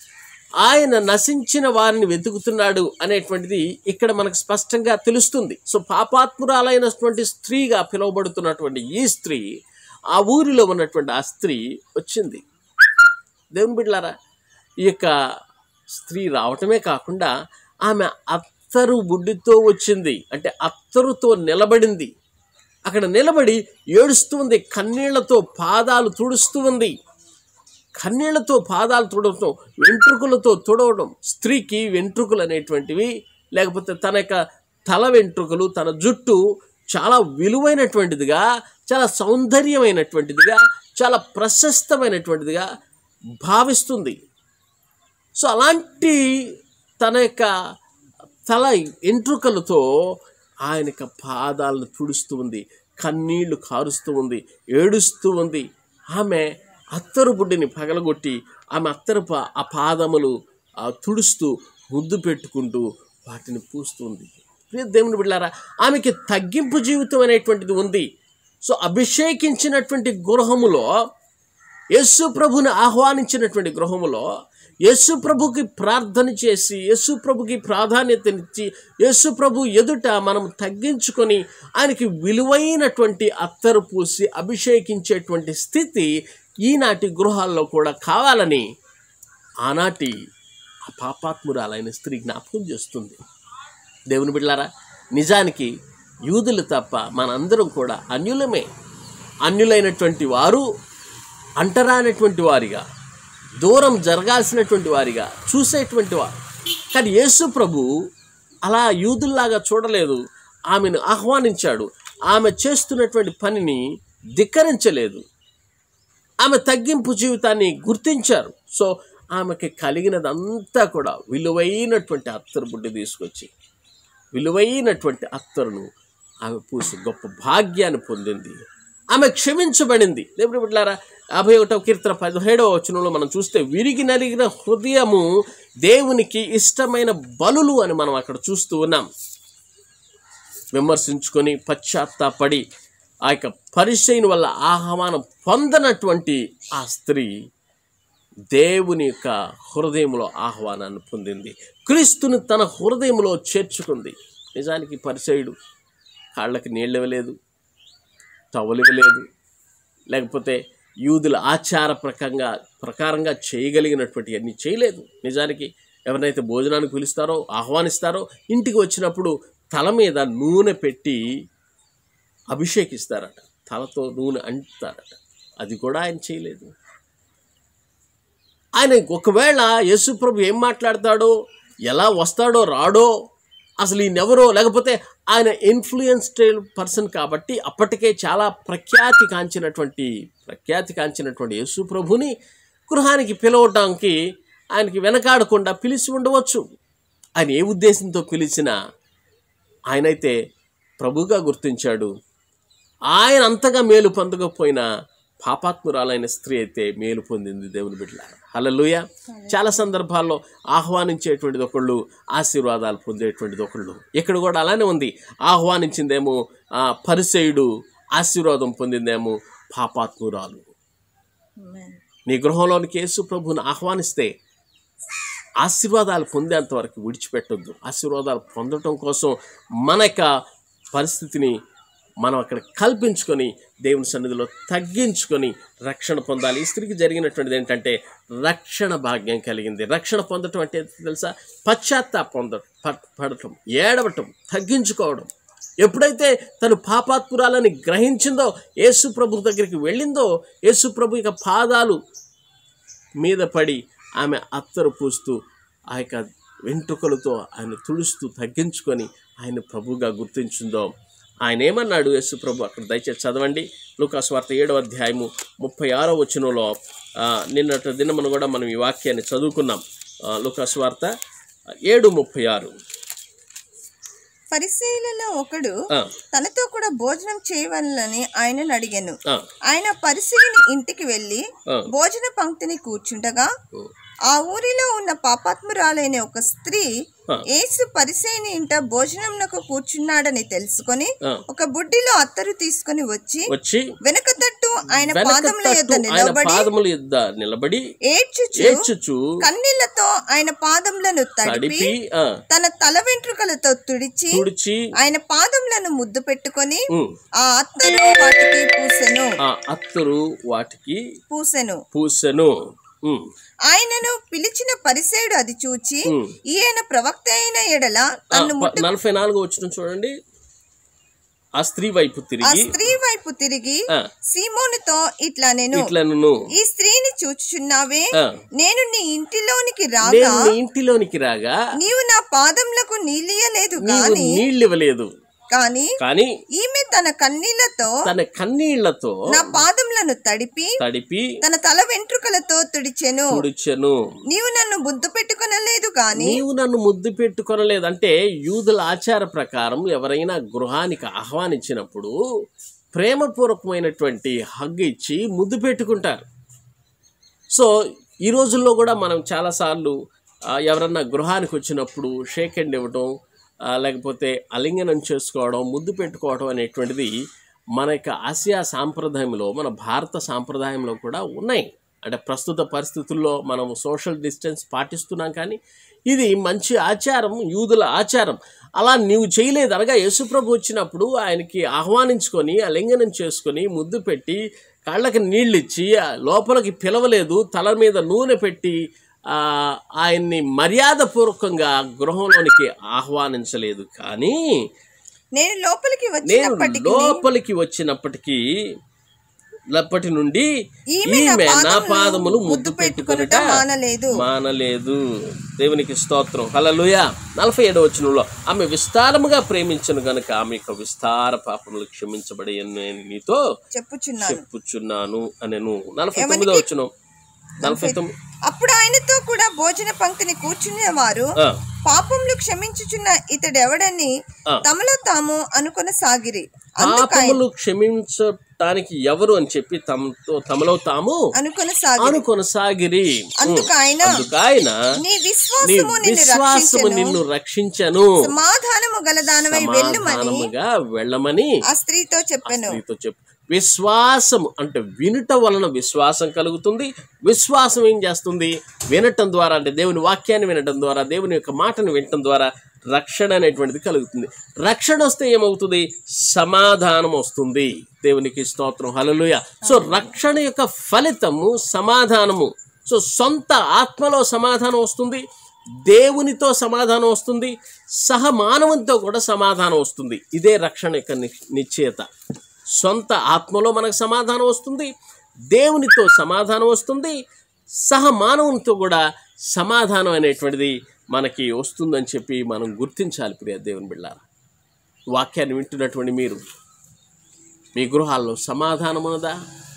ఆయన నశించిన వారిని వెతుకుతున్నాడు అనేటువంటిది ఇక్కడ మనకు స్పష్టంగా తెలుస్తుంది సో పాపాత్మురాలైనటువంటి స్త్రీగా పిలువబడుతున్నటువంటి ఈ స్త్రీ ఆ ఊరిలో ఉన్నటువంటి ఆ స్త్రీ వచ్చింది దేవుని బిడ్డలారా ఈ యొక్క స్త్రీ రావటమే కాకుండా ఆమె అత్తరు బుడ్డితో వచ్చింది అంటే అత్తరుతో నిలబడింది అక్కడ నిలబడి ఏడుస్తూ ఉంది కన్నీళ్లతో పాదాలు తుడుస్తూ ఉంది కన్నీళ్లతో పాదాలు తుడవటం వెంట్రుకలతో తుడవడం స్త్రీకి వెంట్రుకలు అనేటువంటివి లేకపోతే తన యొక్క తల వెంట్రుకలు తన జుట్టు చాలా విలువైనటువంటిదిగా చాలా సౌందర్యమైనటువంటిదిగా చాలా ప్రశస్తమైనటువంటిదిగా భావిస్తుంది సో అలాంటి తన యొక్క తల ఎంట్రుకలతో ఆయన యొక్క పాదాలను తుడుస్తూ ఉంది కన్నీళ్లు కారుస్తూ ఉంది ఏడుస్తూ ఉంది ఆమె అత్తరు బుడ్డిని పగలగొట్టి ఆమె అత్తరు పా ఆ పాదములు ఆ తుడుస్తూ ముద్దు పెట్టుకుంటూ వాటిని పూస్తుంది ప్రియ దేవుని బిడ్డారా ఆమెకి తగ్గింపు జీవితం అనేటువంటిది ఉంది సో అభిషేకించినటువంటి గృహములో యేసు ప్రభుని ఆహ్వానించినటువంటి గృహములో యేసు ప్రభుకి ప్రార్థన చేసి యేసు ప్రభుకి ప్రాధాన్యతనిచ్చి యేసు ప్రభు ఎదుట మనం తగ్గించుకొని ఆయనకి విలువైనటువంటి అత్తరు పూసి అభిషేకించేటువంటి స్థితి ఈనాటి గృహాల్లో కూడా కావాలని ఆనాటి ఆ పాపాత్మురాలైన స్త్రీ జ్ఞాపకం చేస్తుంది దేవుని బిడ్డలారా నిజానికి యూదులు తప్ప మనందరం కూడా అన్యులమే అన్యులైనటువంటి వారు అంటరానటువంటి వారిగా దూరం జరగాల్సినటువంటి వారిగా చూసేటువంటి వారు కానీ యేసు ప్రభు అలా యూదుల్లాగా చూడలేదు ఆమెను ఆహ్వానించాడు ఆమె చేస్తున్నటువంటి పనిని ధిక్కరించలేదు ఆమె తగ్గింపు జీవితాన్ని గుర్తించారు సో ఆమెకి కలిగినదంతా కూడా విలువైనటువంటి అత్తరు బుడ్డి తీసుకొచ్చి విలువైనటువంటి అత్తరును ఆమె పూసి గొప్ప భాగ్యాన్ని పొందింది ఆమె క్షమించబడింది దేవుడి బిడ్డలారా యాభై ఒకటవ కీర్తన పదిహేడవ వచనంలో మనం చూస్తే విరిగి నలిగిన హృదయము దేవునికి ఇష్టమైన బలులు అని మనం అక్కడ చూస్తూ ఉన్నాం విమర్శించుకొని పశ్చాత్తాపడి ఆ యొక్క పరిచయం వల్ల ఆహ్వానం పొందనటువంటి ఆ స్త్రీ దేవుని యొక్క హృదయంలో ఆహ్వానాన్ని పొందింది క్రీస్తుని తన హృదయంలో చేర్చుకుంది నిజానికి పరిచయుడు కాళ్ళకి నీళ్ళు ఇవ్వలేదు టవలు ఇవ్వలేదు లేకపోతే యూదుల ఆచార ప్రకంగా ప్రకారంగా చేయగలిగినటువంటి అన్ని చేయలేదు నిజానికి ఎవరినైతే భోజనానికి పిలుస్తారో ఆహ్వానిస్తారో ఇంటికి వచ్చినప్పుడు తల మీద నూనె పెట్టి అభిషేకిస్తారట తలతో నూనె అంటుతారట అది కూడా ఆయన చేయలేదు ఆయన ఒకవేళ యేసుప్రభు ఏం మాట్లాడతాడో ఎలా వస్తాడో రాడో అసలు ఈయనెవరో లేకపోతే ఆయన ఇన్ఫ్లుయెన్స్డ్ పర్సన్ కాబట్టి అప్పటికే చాలా ప్రఖ్యాతి కాంచినటువంటి ప్రఖ్యాతి కాంచినటువంటి యేసు ప్రభుని గృహానికి పిలవటానికి ఆయనకి వెనకాడకుండా పిలిచి ఉండవచ్చు ఆయన ఏ ఉద్దేశంతో పిలిచినా ఆయనైతే ప్రభుగా గుర్తించాడు ఆయన అంతగా మేలు పొందకపోయినా పాపాత్మురాలైన స్త్రీ అయితే మేలు పొందింది దేవుని బిడ్డల హల్లెలూయ చాలా సందర్భాల్లో ఆహ్వానించేటువంటిది ఒకళ్ళు ఆశీర్వాదాలు పొందేటువంటిది ఒకళ్ళు ఇక్కడ కూడా అలానే ఉంది ఆహ్వానించిందేమో ఆ, పరిసయుడు ఆశీర్వాదం పొందిందేమో పాపాత్మురాలు Amen. నీ గృహంలోనికి యేసు ప్రభువుని ఆహ్వానిస్తే ఆశీర్వాదాలు పొందేంత వరకు విడిచిపెట్టొద్దు ఆశీర్వాదాలు పొందటం కోసం మన యొక్క పరిస్థితిని మనం అక్కడ కల్పించుకొని దేవుని సన్నిధిలో తగ్గించుకొని రక్షణ పొందాలి ఈ స్త్రీకి జరిగినటువంటిది ఏంటంటే రక్షణ భాగ్యం కలిగింది రక్షణ పొందటం అంటే ఏంటో తెలుసా పశ్చాత్తాప పొందటం ప- పడటం ఏడవటం తగ్గించుకోవడం ఎప్పుడైతే తను పాపాత్పురాలని గ్రహించిందో యేసు ప్రభు దగ్గరికి వెళ్ళిందో యేసు ప్రభు ఇక పాదాలు మీద పడి ఆమె అత్తరు పూస్తూ ఆ యొక్క వెంట్రుకలతో ఆయన తుడుస్తూ తగ్గించుకొని ఆయన ప్రభుగా గుర్తించిందో ఆయన ఏమన్నాడు యేసు ప్రభు అక్కడ దయచేసి చదవండి లూకాస్ వార్త ఏడవ అధ్యాయము ముప్పై ఆరో వచనంలో ఆ, నిన్నటి దినమును కూడా మనం ఈ వాక్యాన్ని చదువుకున్నాం ఆ, లూకాస్ వార్త ఏడు ముప్పై ఆరు పరిశీలలో ఒకడు ఆ, తనతో కూడా భోజనం చేయవలనని ఆయనను అడిగాను ఆ, ఆయన పరిశీలిని ఇంటికి వెళ్ళి ఆ. భోజన పంక్తిని కూర్చుండగా ఉ, ఆ ఊరిలో ఉన్న పాపాత్మురాలైన ఒక స్త్రీ ఆ. యేసు పరిసేని ఇంట భోజనంనకు కూర్చున్నాడని తెలుసుకొని ఆ. ఒక బుడ్డిలో అత్తరు తీసుకొని వచ్చి వచ్చి వెనక తట్టు ఆయన వెనక పాదముల యొద్ద తట్టు ఆయన నిలబడి పాదముల యొద్ద నిలబడి ఏడ్చుచు ఏడ్చుచు కన్నీళ్లతో ఆయన పాదములను తడిపి తడిపి ఆ, తన తల వెంట్రుకలతో తుడిచి తుడిచి ఆయన పాదములను ముద్దు పెట్టుకొని ఉమ్, ఆ అత్తరు వాటికి పూసెను ఆ అత్తరు వాటికి పూసెను పూసెను ఉమ్, ఆయనను పిలిచిన పరిసేడు అది చూచి ఉమ్. ఈయన ప్రవక్త అయిన ఎడల ఆ, నన్ను ప- నలభై నాలుగు వచ్చిన చూడండి ఆ స్త్రీ వైపు ఆ తిరిగి స్త్రీ వైపు తిరిగి ఆ, సీమోనుతో ఇట్లా నేను ఇట్లా నువ్వు ఈ స్త్రీని చూచుచున్నావే ఆ, నేను నీ ఇంటిలోనికి రాగా నేను నీ ఇంటిలోనికి రాగా నీవు నా పాదములకు నీలియలేదు నీవు గాని నీళ్ళు ఇవ్వలేదు కాని కానీ ఈమె తన కన్నీళ్లతో తన కన్నీళ్లతో నా పాదములను తడిపి తడిపి తన తల వెంట్రుకలతో తుడిచెను తుడిచెను నీవు నన్ను బుద్ధు పెట్టుకొనలేదు గాని నీవు నన్ను ముద్దు పెట్టుకొనలేదు అంటే యూదుల ఆచార ప్రకారం ఎవరైనా గృహానికి ఆహ్వానించినప్పుడు ప్రేమపూర్వకమైనటువంటి హగ్ ఇచ్చి ముద్దు పెట్టుకుంటారు సో ఈ రోజుల్లో కూడా మనం చాలాసార్లు ఆ, ఎవరన్నా గృహానికి వచ్చినప్పుడు షేక్ హ్యాండ్ ఇవ్వడం ఆ, లేకపోతే అలింగనం చేసుకోవడం ముద్దు పెట్టుకోవడం అనేటువంటిది మన యొక్క ఆసియా సాంప్రదాయంలో మన భారత సాంప్రదాయంలో కూడా ఉన్నాయి అంటే ప్రస్తుత పరిస్థితుల్లో మనం సోషల్ డిస్టెన్స్ పాటిస్తున్నాం కానీ ఇది మంచి ఆచారం యూదుల ఆచారం అలా నీవు చేయలేదు అనగా యేసుప్రభు వచ్చినప్పుడు ఆయనకి ఆహ్వానించుకొని అలింగనం చేసుకొని ముద్దు పెట్టి కాళ్ళకి నీళ్ళు ఇచ్చి ఆ లోపలికి పిలవలేదు తల మీద నూనె పెట్టి ఆ, ఆయన్ని మర్యాదపూర్వకంగా గృహంలోనికి ఆహ్వానించలేదు కానీ నేను లోపలికి నేను వచ్చినప్పటికీ లోపలికి వచ్చినప్పటికీ లప్పటి నుండి ఈమె నా ఈమె నా పాదములు పాదములు ముద్దు ముద్దు పెట్టుకొనుట పెట్టుకొనుట మానలేదు మానలేదు దేవునికి స్తోత్రం హల్లెలూయా నలభై ఏడవ వచనంలో ఆమె విస్తారముగా ప్రేమించను గనుక ఆమె యొక్క విస్తార పాపములు క్షమించబడి నీతో చెప్పుచున్నాను చెప్పుచున్నాను అనెను నలభై తొమ్మిదో వచనం నలభై తొమ్మిది అప్పుడు ఆయనతో కూడా భోజన పంక్తిని కూర్చున్న వారు ఆ, పాపములు క్షమించుచున్న ఇతడెవడని ఆ. తమలో తాము అనుకొన సాగిరి అందుకు ఆయన పాపములు క్షమించటానికి ఎవరు అని చెప్పి తమతో తమలో తాము అనుకొన సాగిరి అను కొనసాగిరి అందుకు ఆయన అందుకు ఆయన నీ నీ విశ్వాసము నిన్ను విశ్వాసము రక్షించెను నిన్ను రక్షించను సమాధానము గలదానవై వెళ్ళుమని సమాధానముగా వెళ్ళమని ఆ స్త్రీతో చెప్పాను స్త్రీతో చెప్పు విశ్వాసము అంటే వినుట వలన విశ్వాసం కలుగుతుంది విశ్వాసం ఏం చేస్తుంది వినటం ద్వారా అంటే దేవుని వాక్యాన్ని వినటం ద్వారా దేవుని యొక్క మాటను వినటం ద్వారా రక్షణ అనేటువంటిది కలుగుతుంది రక్షణ వస్తే ఏమవుతుంది సమాధానం వస్తుంది దేవునికి స్తోత్రం హల్లెలూయా సో రక్షణ యొక్క ఫలితము సమాధానము సో సొంత ఆత్మలో సమాధానం వస్తుంది దేవునితో సమాధానం వస్తుంది సహమానవంతో కూడా సమాధానం వస్తుంది ఇదే రక్షణ యొక్క ని- నిశ్చయత సొంత ఆత్మలో మనకు సమాధానం వస్తుంది దేవునితో సమాధానం వస్తుంది సహమానవునితో కూడా సమాధానం అనేటువంటిది మనకి వస్తుందని చెప్పి మనం గుర్తించాలి ప్రియ దేవుని బిళ్ళారా వాక్యాన్ని వింటున్నటువంటి మీరు మీ గృహాల్లో సమాధానం ఉన్నదా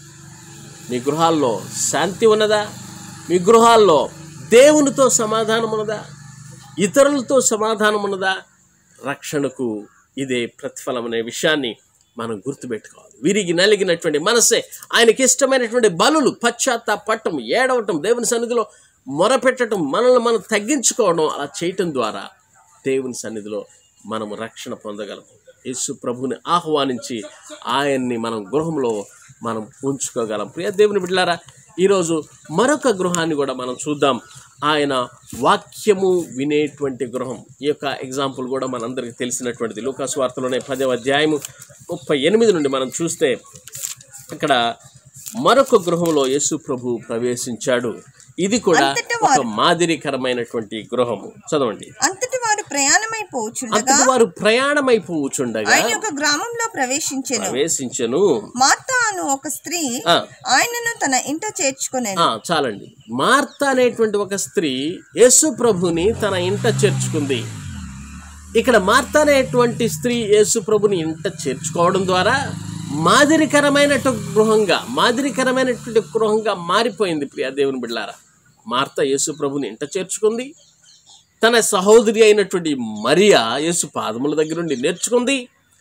మీ గృహాల్లో శాంతి ఉన్నదా మీ గృహాల్లో దేవునితో సమాధానం ఉన్నదా ఇతరులతో సమాధానం ఉన్నదా రక్షణకు ఇదే ప్రతిఫలం అనే విషయాన్ని మనం గుర్తుపెట్టుకోవాలి విరిగి నలిగినటువంటి మనసే ఆయనకి ఇష్టమైనటువంటి బలులు పశ్చాత్తాపట్టం ఏడవటం దేవుని సన్నిధిలో మొరపెట్టడం మనల్ని మనం తగ్గించుకోవడం అలా చేయటం ద్వారా దేవుని సన్నిధిలో మనము రక్షణ పొందగలం యేసు ప్రభుని ఆహ్వానించి ఆయన్ని మనం గృహంలో మనం ఉంచుకోగలం ప్రియ దేవుని బిడ్డలారా ఈరోజు మరొక గృహాన్ని కూడా మనం చూద్దాం ఆయన వాక్యము వినేటువంటి గృహం ఈ యొక్క ఎగ్జాంపుల్ కూడా మనందరికీ తెలిసినటువంటిది లూకాసు వార్తలోనే పదవ అధ్యాయము ముప్పై ఎనిమిది నుండి మనం చూస్తే ఇక్కడ మరొక గృహంలో యేసు ప్రభు ప్రవేశించాడు ఇది కూడా అంతటా ఒక మాదిరికరమైనటువంటి గృహము చదవండి అంతటి వారు ప్రయాణమైపోచుండగా అంతటి వారు ప్రయాణమైపోచుండగా ఆయన ఒక గ్రామంలో ప్రవేశించెను ప్రవేశించను మార్తా అను ఒక స్త్రీ ఆ, ఆయనను తన ఇంట చేర్చుకునేను ఆ, చాలండి మార్త అనేటువంటి ఒక స్త్రీ యేసు ప్రభుని తన ఇంట చేర్చుకుంది ఇక్కడ మార్త అనేటువంటి స్త్రీ యేసు ప్రభుని ఇంట చేర్చుకోవడం ద్వారా మాదిరికరమైనటువంటి గృహంగా మాదిరికరమైనటువంటి గృహంగా మారిపోయింది ప్రియ దేవుని బిడ్డారా మార్త యేసు ప్రభుని ఇంట చేర్చుకుంది తన సహోదరి అయినటువంటి మరియా యేసు పాదముల దగ్గర నుండి నేర్చుకుంది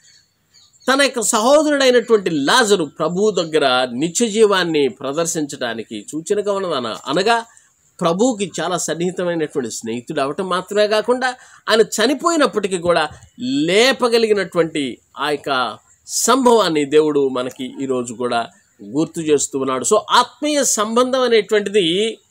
తన యొక్క సహోదరుడైనటువంటి లాజరు ప్రభు దగ్గర నిత్య జీవాన్ని ప్రదర్శించడానికి సూచనగా ఉన్నదన అనగా ప్రభువుకి చాలా సన్నిహితమైనటువంటి స్నేహితుడు అవటం మాత్రమే కాకుండా ఆయన చనిపోయినప్పటికీ కూడా లేపగలిగినటువంటి ఆ యొక్క సంభవాన్ని దేవుడు మనకి ఈరోజు కూడా గుర్తు చేస్తూ ఉన్నాడు సో ఆత్మీయ సంబంధం అనేటువంటిది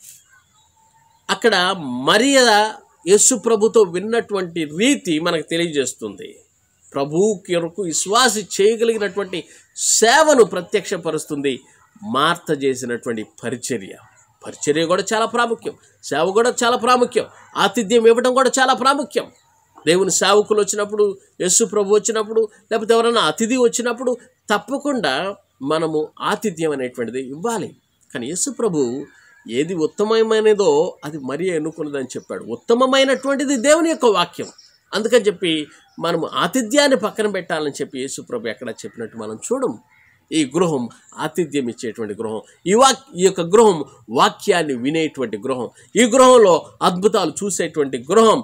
అక్కడ మరియ యేసు ప్రభుతో విన్నటువంటి రీతి మనకు తెలియజేస్తుంది ప్రభు కొరకు విశ్వాసి చేయగలిగినటువంటి సేవను ప్రత్యక్షపరుస్తుంది మార్త చేసినటువంటి పరిచర్య పరిచర్య కూడా చాలా ప్రాముఖ్యం సేవ కూడా చాలా ప్రాముఖ్యం ఆతిథ్యం ఇవ్వడం కూడా చాలా ప్రాముఖ్యం దేవుని సేవకులు వచ్చినప్పుడు యేసు ప్రభు వచ్చినప్పుడు లేకపోతే ఎవరైనా అతిథి వచ్చినప్పుడు తప్పకుండా మనము ఆతిథ్యం అనేటువంటిది ఇవ్వాలి కానీ యేసు ప్రభు ఏది ఉత్తమమైనదో అది మరీ ఎన్నుకున్నదని చెప్పాడు ఉత్తమమైనటువంటిది దేవుని యొక్క వాక్యం అందుకని చెప్పి మనము ఆతిథ్యాన్ని పక్కన పెట్టాలని చెప్పి యేసుప్రభు ఎక్కడ చెప్పినట్టు మనం చూడం ఈ గృహం ఆతిథ్యం ఇచ్చేటువంటి గృహం ఈ వాక్ ఈ యొక్క గృహం వాక్యాన్ని వినేటువంటి గృహం ఈ గృహంలో అద్భుతాలు చూసేటువంటి గృహం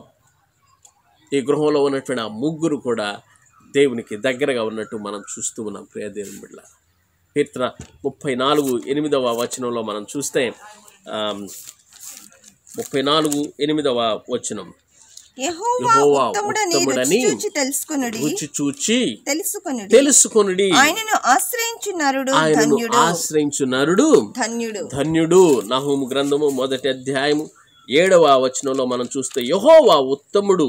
ఈ గృహంలో ఉన్నటువంటి ఆ ముగ్గురు కూడా దేవునికి దగ్గరగా ఉన్నట్టు మనం చూస్తూ ఉన్నాం ప్రియ దేవుని బిడ్డ కీర్తన ముప్పై నాలుగు ఎనిమిదవ వచనంలో మనం చూస్తే ఆమ్, ముప్పై నాలుగు ఎనిమిదవ వచనం యెహోవా యెహోవా ఉత్తముడని ఉత్తముడని రుచి చూచి తెలుసుకొనుడి రుచి చూచి తెలుసుకొనుడి తెలుసుకొనుడి ఆయనను ఆశ్రయించు నరుడు ఆయనను ధన్యుడు ఆశ్రయించు నరుడు ధన్యుడు ధన్యుడు నహుము గ్రంథము మొదటి అధ్యాయము ఏడవ వచనంలో మనం చూస్తే యహోవా ఉత్తముడు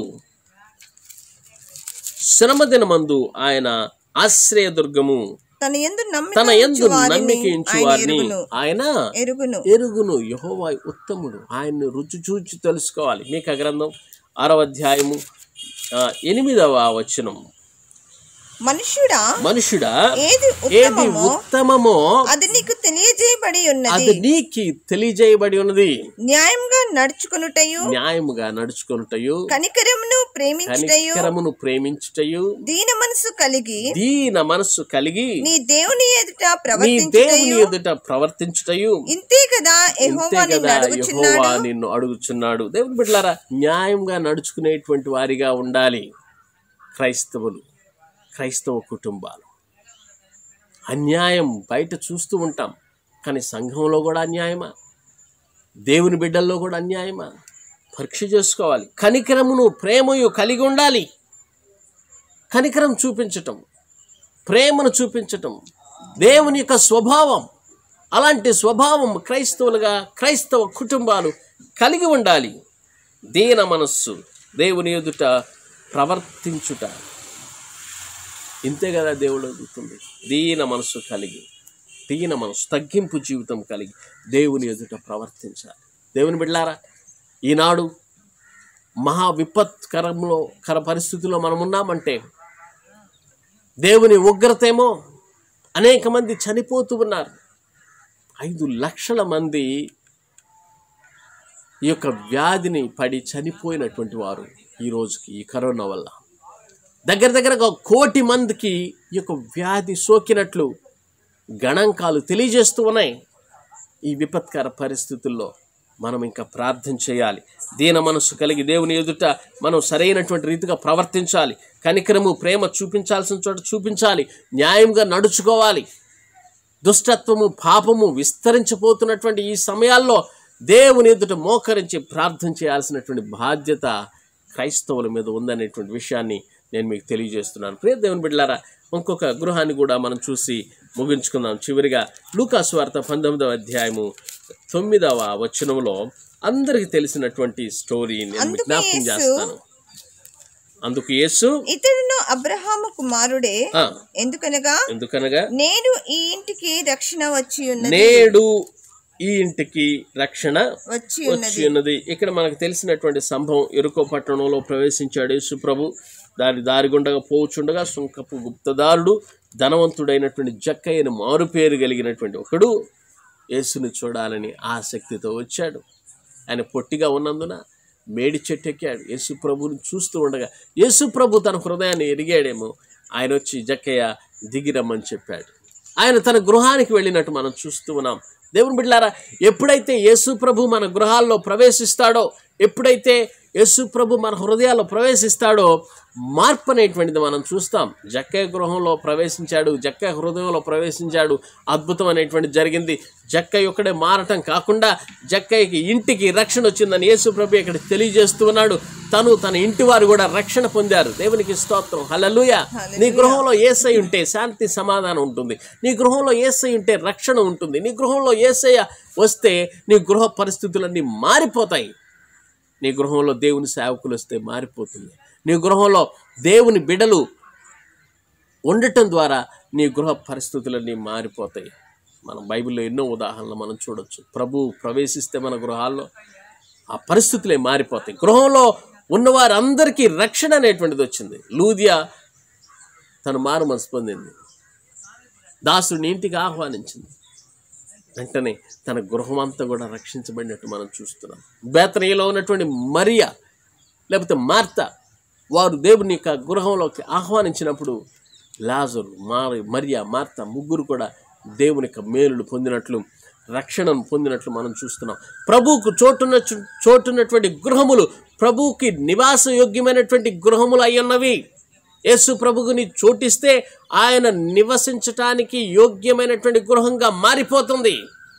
శ్రమదినమందు ఆయన ఆశ్రయదుర్గము తన ఎందు తన ఎందు నమ్మిక నమ్మికించు ఆయన వారిని ఎరుగును ఆయన ఎరుగును ఎరుగును యహోవా ఉత్తముడు ఆయన్ని రుచి చూచి తెలుసుకోవాలి మీక గ్రంథం ఆరవ అధ్యాయము ఆ, ఎనిమిదవ వచనం మనుష్యుడా మనుషుడా ఏది ఏది ఉత్తమమో ఉత్తమమో అది నీకు తెలియజేయబడి ఉన్నది అది నీకి తెలియజేయబడి ఉన్నది న్యాయంగా నడుచుకొనుటయు న్యాయముగా నడుచుకొనుటయు కనికరమును ప్రేమించుటయు కనికరమును ప్రేమించుటయు దీన మనసు కలిగి దీన మనస్సు కలిగి నీ దేవుని ఎదుట నీ దేవుని ప్రవర్తించుటయు ఎదుట ప్రవర్తించుటయు ఇంతే కదా ఇంతే యెహోవా నిన్ను కదా యెహోవా అడుగుచున్నాడు నిన్ను అడుగుచున్నాడు దేవుని బిడ్డలారా న్యాయంగా నడుచుకునేటువంటి వారిగా ఉండాలి క్రైస్తవులు క్రైస్తవ కుటుంబాలు అన్యాయం బయట చూస్తూ ఉంటాం కానీ సంఘంలో కూడా అన్యాయమా దేవుని బిడ్డల్లో కూడా అన్యాయమా పరీక్ష చేసుకోవాలి కనికరమును ప్రేమయు కలిగి ఉండాలి కనికరం చూపించటం ప్రేమను చూపించటం దేవుని యొక్క స్వభావం అలాంటి స్వభావం క్రైస్తవులుగా క్రైస్తవ కుటుంబాలు కలిగి ఉండాలి దీన మనస్సు దేవుని ఎదుట ప్రవర్తించుట ఇంతే కదా దేవుడు అడుగుతుంది దీన మనస్సు కలిగి దీన మనస్సు తగ్గింపు జీవితం కలిగి దేవుని ఎదుట ప్రవర్తించాలి దేవుని బిడ్డారా ఈనాడు మహా విపత్కరంలో కర పరిస్థితుల్లో మనం ఉన్నామంటే దేవుని ఉగ్రతేమో అనేక మంది చనిపోతూ ఉన్నారు ఐదు లక్షల మంది ఈ యొక్క వ్యాధిని పడి చనిపోయినటువంటి వారు ఈ రోజుకి ఈ కరోనా వల్ల దగ్గర దగ్గర ఒక కోటి మందికి ఈ యొక్క వ్యాధి సోకినట్లు గణాంకాలు తెలియజేస్తూ ఉన్నాయి ఈ విపత్కర పరిస్థితుల్లో మనం ఇంకా ప్రార్థన చేయాలి దీన మనస్సు కలిగి దేవుని ఎదుట మనం సరైనటువంటి రీతిగా ప్రవర్తించాలి కనికరము ప్రేమ చూపించాల్సిన చోట చూపించాలి న్యాయంగా నడుచుకోవాలి దుష్టత్వము పాపము విస్తరించిపోతున్నటువంటి ఈ సమయాల్లో దేవుని ఎదుట మోకరించి ప్రార్థన చేయాల్సినటువంటి బాధ్యత క్రైస్తవుల మీద ఉందనేటువంటి విషయాన్ని నేను మీకు తెలియజేస్తున్నాను ప్రియ దేవుని బిడ్డలారా ఇంకొక గృహాన్ని కూడా మనం చూసి ముగించుకుందాం చివరిగా లూకాసు వార్త పంతొమ్మిదవ అధ్యాయము తొమ్మిదవ వచనంలో అందరికి తెలిసినటువంటి స్టోరీని నేను అందుకు జ్ఞాపకం యేసు- చేస్తాను అందుకు యేసు ఇతడును అబ్రహాము కుమారుడే ఆ, ఎందుకనగా ఎందుకనగా నేను ఈ ఇంటికి రక్షణ వచ్చి ఉన్నది నేడు ఈ ఇంటికి రక్షణ వచ్చి వచ్చి ఉన్నది ఉన్నది ఇక్కడ మనకు తెలిసినటువంటి సంభవం ఎరుకో పట్టణంలో ప్రవేశించాడు యేసుప్రభు దాని దారి గుండగా పోచుండగా సుంకపు గుప్తదారుడు ధనవంతుడైనటువంటి జక్కయ్యను మారుపేరు కలిగినటువంటి ఒకడు యేసుని చూడాలని ఆసక్తితో వచ్చాడు ఆయన పొట్టిగా ఉన్నందున మేడి చెట్టు ఎక్కాడు యేసు ప్రభుని చూస్తూ ఉండగా యేసు ప్రభు తన హృదయాన్ని ఎరిగాడేమో ఆయన వచ్చి జక్కయ్య దిగిరమ్మని చెప్పాడు ఆయన తన గృహానికి వెళ్ళినట్టు మనం చూస్తూ ఉన్నాం దేవుని బిడ్డారా ఎప్పుడైతే యేసు ప్రభు మన గృహాల్లో ప్రవేశిస్తాడో ఎప్పుడైతే యేసు ప్రభు మన హృదయాల్లో ప్రవేశిస్తాడో మార్పు అనేటువంటిది మనం చూస్తాం జక్కయ్య గృహంలో ప్రవేశించాడు జక్కయ్య హృదయంలో ప్రవేశించాడు అద్భుతం అనేటువంటిది జరిగింది జక్కయ్య ఒక్కడే మారటం కాకుండా జక్కయ్యకి ఇంటికి రక్షణ వచ్చిందని యేసు ప్రభు ఇక్కడ తెలియజేస్తూ ఉన్నాడు తను తన ఇంటి వారు కూడా రక్షణ పొందారు దేవునికి స్తోత్రం హల్లెలూయ నీ గృహంలో ఏసై ఉంటే శాంతి సమాధానం ఉంటుంది నీ గృహంలో ఏసై ఉంటే రక్షణ ఉంటుంది నీ గృహంలో ఏసయ్య వస్తే నీ గృహ పరిస్థితులన్నీ మారిపోతాయి నీ గృహంలో దేవుని సేవకులు వస్తే మారిపోతుంది నీ గృహంలో దేవుని బిడలు ఉండటం ద్వారా నీ గృహ పరిస్థితులన్నీ మారిపోతాయి మనం బైబిల్లో ఎన్నో ఉదాహరణలు మనం చూడొచ్చు ప్రభు ప్రవేశిస్తే మన గృహాల్లో ఆ పరిస్థితులే మారిపోతాయి గృహంలో ఉన్నవారందరికీ రక్షణ అనేటువంటిది వచ్చింది లూదియా తను మారు మనసు పొందింది దాసుడిని ఇంటికి ఆహ్వానించింది వెంటనే తన గృహం అంతా కూడా రక్షించబడినట్టు మనం చూస్తున్నాం బేతనీలో ఉన్నటువంటి మరియా లేకపోతే మార్త వారు దేవుని యొక్క గృహంలోకి ఆహ్వానించినప్పుడు లాజరు మారి మరియా మార్త ముగ్గురు కూడా దేవుని యొక్క మేలులు పొందినట్లు రక్షణను పొందినట్లు మనం చూస్తున్నాం ప్రభువుకు చోటున్న చోటున్నటువంటి గృహములు ప్రభువుకి నివాసయోగ్యమైనటువంటి గృహములు అయ్యున్నవి యేసు ప్రభువుని చోటిస్తే ఆయన నివసించటానికి యోగ్యమైనటువంటి గృహంగా మారిపోతుంది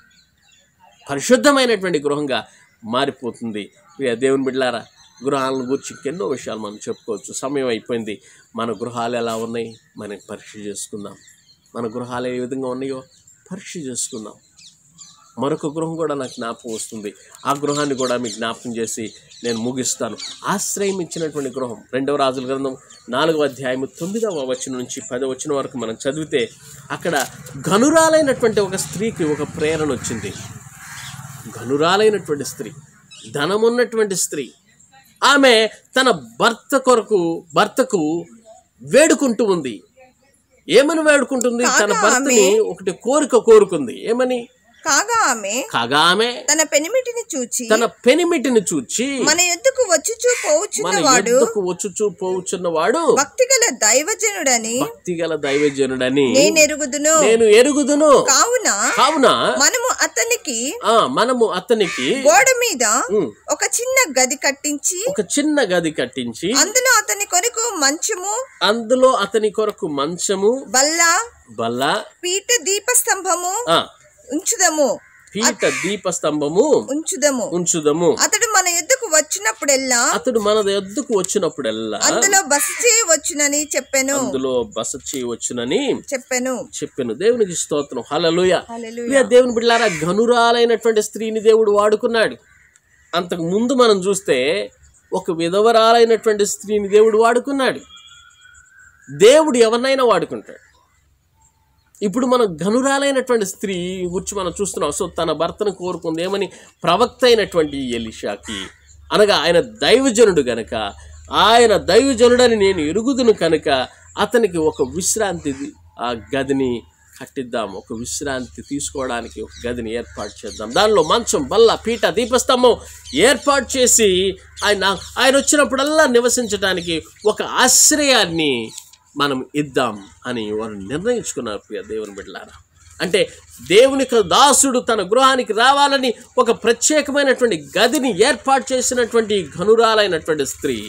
పరిశుద్ధమైనటువంటి గృహంగా మారిపోతుంది ప్రియ దేవుని బిడ్డలారా గృహాలను గురించి ఇంకెన్నో విషయాలు మనం చెప్పుకోవచ్చు సమయం అయిపోయింది మన గృహాలు ఎలా ఉన్నాయి మనం పరీక్ష చేసుకుందాం మన గృహాలు ఏ విధంగా ఉన్నాయో పరీక్ష చేసుకుందాం మరొక గృహం కూడా నాకు జ్ఞాపకం వస్తుంది ఆ గృహాన్ని కూడా మీకు జ్ఞాపకం చేసి నేను ముగిస్తాను ఆశ్రయం ఇచ్చినటువంటి గృహం రెండవ రాజుల గ్రంథం నాలుగవ అధ్యాయం తొమ్మిదవ వచనం నుంచి పదవ వచనం వరకు మనం చదివితే అక్కడ ఘనురాలైనటువంటి ఒక స్త్రీకి ఒక ప్రేరణ వచ్చింది ఘనురాలైనటువంటి స్త్రీ ధనమున్నటువంటి స్త్రీ ఆమె తన భర్త కొరకు భర్తకు వేడుకుంటూ ఉంది ఏమని వేడుకుంటుంది తన కాగా భర్తని ఒకటి కోరిక కోరుకుంది ఏమని కాగా ఆమె కాగా ఆమె తన పెనిమిటిని చూచి తన పెనిమిటిని చూచి మన ఎద్దుకు వచ్చుచూ మన పోవుచున్నవాడు ఎద్దుకు వచ్చుచూ పోవుచున్నవాడు భక్తిగల దైవజనుడని భక్తి గల దైవజనుడని నేను ఎరుగుదును నేను ఎరుగుదును కావున కావున మనము అతనికి ఆ మనము అతనికి గోడ మీద ఉమ్, ఒక చిన్న గది కట్టించి ఒక చిన్న గది కట్టించి అందులో అతని కొరకు మంచము అందులో అతని కొరకు మంచము బల్ల బల్ల పీట దీపస్తంభము ఆ ఉంచుదము పీట దీపస్తంభము ఉంచుదము ఉంచుదము అతడు మన ఎద్దుకు వచ్చినప్పుడెల్లా అతడు మన ఎద్దుకు వచ్చినప్పుడల్లా అందులో బస చేయవచ్చునని చెప్పాను అందులో బస చేయవచ్చునని చెప్పాను చెప్పాను దేవునికి స్తోత్రం హల్లెలూయా హల్లెలూయా. ప్రియ దేవుని బిడ్డలారా ఘనురాలైనటువంటి స్త్రీని దేవుడు వాడుకున్నాడు అంతకు ముందు మనం చూస్తే ఒక విధవరాలైనటువంటి స్త్రీని దేవుడు వాడుకున్నాడు దేవుడు ఎవరినైనా వాడుకుంటాడు ఇప్పుడు మనం ఘనురాలైనటువంటి స్త్రీ గురించి మనం చూస్తున్నాం సో తన భర్తను కోరుకుంది ఏమని ప్రవక్త అయినటువంటి ఎలిషాకి అనగా ఆయన దైవజనుడు గనక ఆయన దైవజనుడని నేను ఎరుగుదును కనుక అతనికి ఒక విశ్రాంతి ఆ గదిని కట్టిద్దాం ఒక విశ్రాంతి తీసుకోవడానికి ఒక గదిని ఏర్పాటు చేద్దాం దానిలో మంచం బల్ల పీట దీపస్తంభం ఏర్పాటు చేసి ఆయన ఆయన వచ్చినప్పుడల్లా నివసించడానికి ఒక ఆశ్రయాన్ని మనం ఇద్దాం అని వారు నిర్ణయించుకున్నారు ప్రియ దేవుని బిడ్డలారా అంటే దేవుని యొక్క దాసుడు తన గృహానికి రావాలని ఒక ప్రత్యేకమైనటువంటి గదిని ఏర్పాటు చేసినటువంటి ఘనురాలైనటువంటి స్త్రీ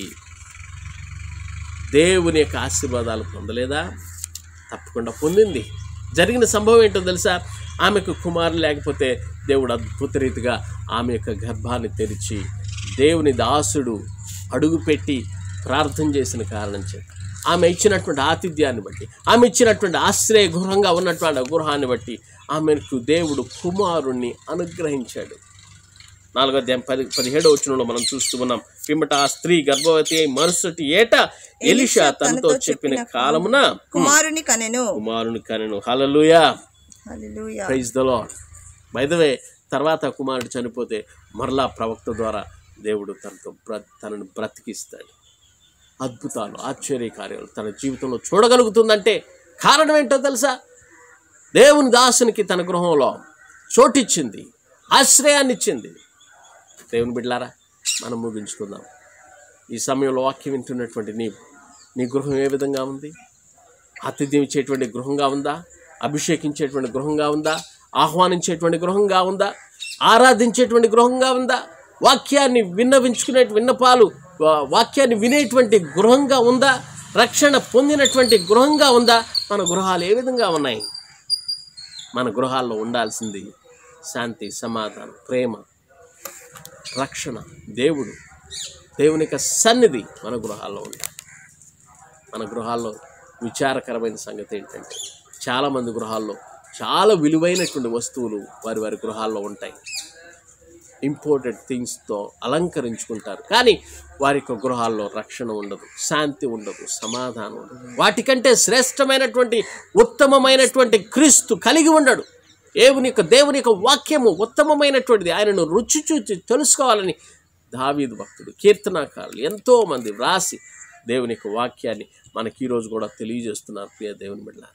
దేవుని యొక్క ఆశీర్వాదాలు పొందలేదా తప్పకుండా పొందింది జరిగిన సంభవం ఏంటో తెలుసా ఆమెకు కుమారులు లేకపోతే దేవుడు అద్భుత రీతిగా ఆమె యొక్క గర్భాన్ని తెరిచి దేవుని దాసుడు అడుగుపెట్టి ప్రార్థన చేసిన కారణం చేత ఆమె ఇచ్చినటువంటి ఆతిథ్యాన్ని బట్టి ఆమె ఇచ్చినటువంటి ఆశ్రయ గృహంగా ఉన్నటువంటి ఆ గృహాన్ని బట్టి ఆమెకు దేవుడు కుమారుణ్ణి అనుగ్రహించాడు నాలుగో అధ్యాయం పది పదిహేడో వచనంలో మనం చూస్తూ ఉన్నాం పిమ్మట ఆ స్త్రీ గర్భవతి అయి మరుసటి ఏట ఎలిషా తనతో చెప్పిన కాలమున కుమారుని కనెను కుమారుని కనెను hallelujah hallelujah praise the Lord by the way తర్వాత కుమారుడు చనిపోతే మరలా ప్రవక్త ద్వారా దేవుడు తనతో బ్ర తనను బ్రతికిస్తాడు అద్భుతాలు ఆశ్చర్య కార్యాలు తన జీవితంలో చూడగలుగుతుందంటే కారణం ఏంటో తెలుసా దేవుని దాసునికి తన గృహంలో చోటిచ్చింది ఆశ్రయాన్ని ఇచ్చింది దేవుని బిడ్లారా మనం ముగించుకుందాం ఈ సమయంలో వాక్యం వింటున్నటువంటి నీ నీ గృహం ఏ విధంగా ఉంది ఆతిథ్యం ఇచ్చేటువంటి గృహంగా ఉందా అభిషేకించేటువంటి గృహంగా ఉందా ఆహ్వానించేటువంటి గృహంగా ఉందా ఆరాధించేటువంటి గృహంగా ఉందా వాక్యాన్ని విన్నవించుకునే విన్నపాలు వా- వాక్యాన్ని వినేటువంటి గృహంగా ఉందా రక్షణ పొందినటువంటి గృహంగా ఉందా మన గృహాలు ఏ విధంగా ఉన్నాయి మన గృహాల్లో ఉండాల్సింది శాంతి సమాధానం ప్రేమ రక్షణ దేవుడు దేవుని యొక్క సన్నిధి మన గృహాల్లో ఉండాలి మన గృహాల్లో విచారకరమైన సంగతి ఏంటంటే చాలామంది గృహాల్లో చాలా విలువైనటువంటి వస్తువులు వారి వారి గృహాల్లో ఉంటాయి ఇంపోర్టెడ్ థింగ్స్తో అలంకరించుకుంటారు కానీ వారి యొక్క గృహాల్లో రక్షణ ఉండదు శాంతి ఉండదు సమాధానం ఉండదు వాటికంటే శ్రేష్టమైనటువంటి ఉత్తమమైనటువంటి క్రీస్తు కలిగి ఉండడు దేవుని యొక్క దేవుని యొక్క వాక్యము ఉత్తమమైనటువంటిది ఆయనను రుచి చూచి తెలుసుకోవాలని దావీదు భక్తుడు కీర్తనాకారులు ఎంతోమంది వ్రాసి దేవుని యొక్క వాక్యాన్ని మనకి ఈరోజు కూడా తెలియజేస్తున్నారు ప్రియ దేవుని బిడ్డారా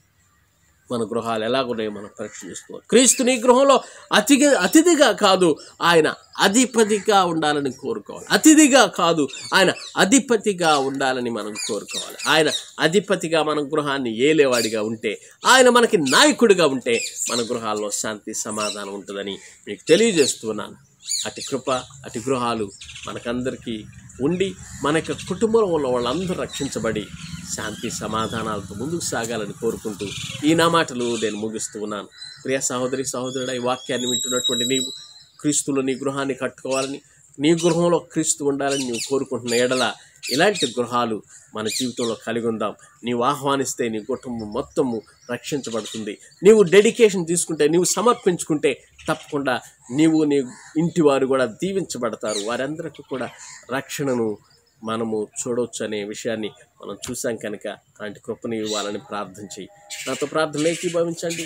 మన గృహాలు ఎలాగున్నాయో మనం పరీక్ష చేసుకోవాలి క్రీస్తు నీ గృహంలో అతిగా అతిథిగా కాదు ఆయన అధిపతిగా ఉండాలని కోరుకోవాలి అతిథిగా కాదు ఆయన అధిపతిగా ఉండాలని మనం కోరుకోవాలి ఆయన అధిపతిగా మన గృహాన్ని ఏలేవాడిగా ఉంటే ఆయన మనకి నాయకుడిగా ఉంటే మన గృహాల్లో శాంతి సమాధానం ఉంటుందని మీకు తెలియజేస్తున్నాను అటు కృప అటు గృహాలు మనకందరికీ ఉండి మన యొక్క కుటుంబంలో ఉన్న వాళ్ళందరూ రక్షించబడి శాంతి సమాధానాలతో ముందుకు సాగాలని కోరుకుంటూ ఈ నా మాటలు నేను ముగిస్తూ ఉన్నాను ప్రియ సహోదరి సహోదరుడ ఈ వాక్యాన్ని వింటున్నటువంటి నీవు క్రీస్తులో నీ గృహాన్ని కట్టుకోవాలని నీ గృహంలో క్రీస్తు ఉండాలని నీవు కోరుకుంటున్న ఎడల ఇలాంటి గృహాలు మన జీవితంలో కలిగి ఉందాం నీవు ఆహ్వానిస్తే నీ కుటుంబం మొత్తము రక్షించబడుతుంది నీవు డెడికేషన్ తీసుకుంటే నీవు సమర్పించుకుంటే తప్పకుండా నీవు నీ ఇంటి వారు కూడా దీవించబడతారు వారందరికీ కూడా రక్షణను మనము చూడవచ్చు అనే విషయాన్ని మనం చూసాం కనుక అలాంటి కృపని ఇవ్వాలని ప్రార్థన చేయి నాతో ప్రార్థన ఏకీభవించండి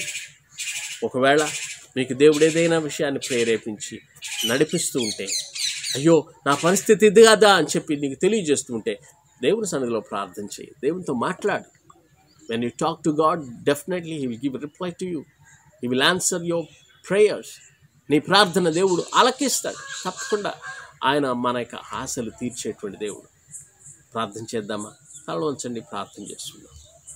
ఒకవేళ మీకు దేవుడు ఏదైనా విషయాన్ని ప్రేరేపించి నడిపిస్తూ ఉంటే అయ్యో నా పరిస్థితి ఇది కదా అని చెప్పి నీకు తెలియజేస్తూ ఉంటే దేవుని సన్నిధిలో ప్రార్థన చేయి దేవునితో మాట్లాడు when you talk to God definitely he will give reply to you he will answer your prayers నీ ప్రార్థన దేవుడు ఆలకిస్తాడు తప్పకుండా ఆయన మన యొక్క ఆశలు తీర్చేటువంటి దేవుడు ప్రార్థన చేద్దామా తలలో ఉంచండి ప్రార్థన చేస్తున్నాం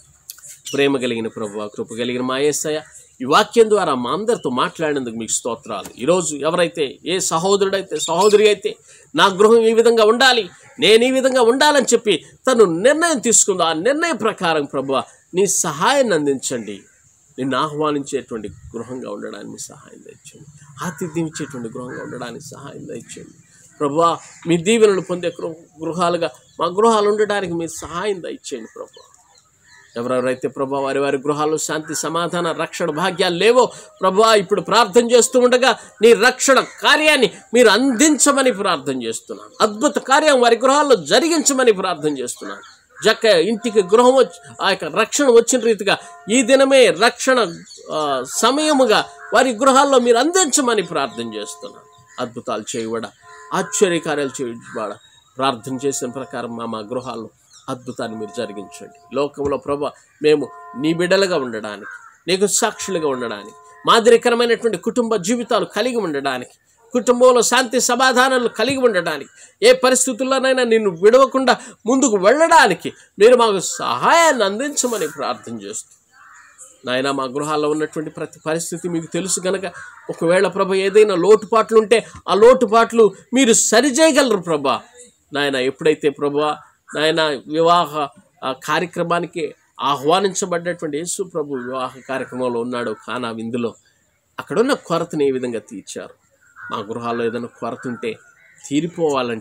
ప్రేమ కలిగిన ప్రభు కృప కలిగిన మా యేసయ్య ఈ వాక్యం ద్వారా మా అందరితో మాట్లాడినందుకు మీకు స్తోత్రాలు ఈరోజు ఎవరైతే ఏ సహోదరుడైతే సహోదరి అయితే నా గృహం ఈ విధంగా ఉండాలి నేను ఈ విధంగా ఉండాలని చెప్పి తను నిర్ణయం తీసుకుందో ఆ నిర్ణయం ప్రకారం ప్రభు నీ సహాయాన్ని అందించండి నిన్ను ఆహ్వానించేటువంటి గృహంగా ఉండడానికి మీ సహాయం తెచ్చండి ఆతిథ్యం ఇచ్చేటువంటి గృహంగా ఉండడానికి సహాయం తెచ్చండి ప్రభువా మీ దీవెనలు పొందే గృహ గృహాలుగా మా గృహాలు ఉండడానికి మీరు సహాయం దయచేయండి ప్రభు ఎవరెవరైతే ప్రభా వారి వారి గృహాల్లో శాంతి సమాధాన రక్షణ భాగ్యాలు లేవో ప్రభా ఇప్పుడు ప్రార్థన చేస్తూ ఉండగా నీ రక్షణ కార్యాన్ని మీరు అందించమని ప్రార్థన చేస్తున్నాను అద్భుత కార్యం వారి గృహాల్లో జరిగించమని ప్రార్థన చేస్తున్నాను జక్క ఇంటికి గృహం వచ్చి ఆ యొక్క రక్షణ వచ్చిన రీతిగా ఈ దినమే రక్షణ ఆ, సమయముగా వారి గృహాల్లో మీరు అందించమని ప్రార్థన చేస్తున్నాను అద్భుతాలు చేయబడ ఆశ్చర్యకార్యాలు చేయబడ ప్రార్థన చేసిన ప్రకారం మా మా గృహాల్లో అద్భుతాన్ని మీరు జరిగించండి లోకంలో ప్రభా మేము నీ బిడ్డలుగా ఉండడానికి నీకు సాక్షులుగా ఉండడానికి మాదిరికరమైనటువంటి కుటుంబ జీవితాలు కలిగి ఉండడానికి కుటుంబంలో శాంతి సమాధానాలు కలిగి ఉండడానికి ఏ పరిస్థితుల్లోనైనా నిన్ను విడవకుండా ముందుకు వెళ్ళడానికి మీరు మాకు సహాయాన్ని అందించమని ప్రార్థన చేస్తూ నాయన మా గృహాల్లో ఉన్నటువంటి ప్రతి పరిస్థితి మీకు తెలుసు కనుక ఒకవేళ ప్రభ ఏదైనా లోటుపాట్లు ఉంటే ఆ లోటుపాట్లు మీరు సరిచేయగలరు ప్రభా నాయన ఎప్పుడైతే ప్రభా నాయన వివాహ ఆ, కార్యక్రమానికి ఆహ్వానించబడ్డటువంటి యేసు ప్రభు వివాహ కార్యక్రమంలో ఉన్నాడు కానా విందులో అక్కడున్న కొరతని ఏ విధంగా తీర్చారు మా గృహాల్లో ఏదైనా కొరత ఉంటే తీరిపోవాలంటే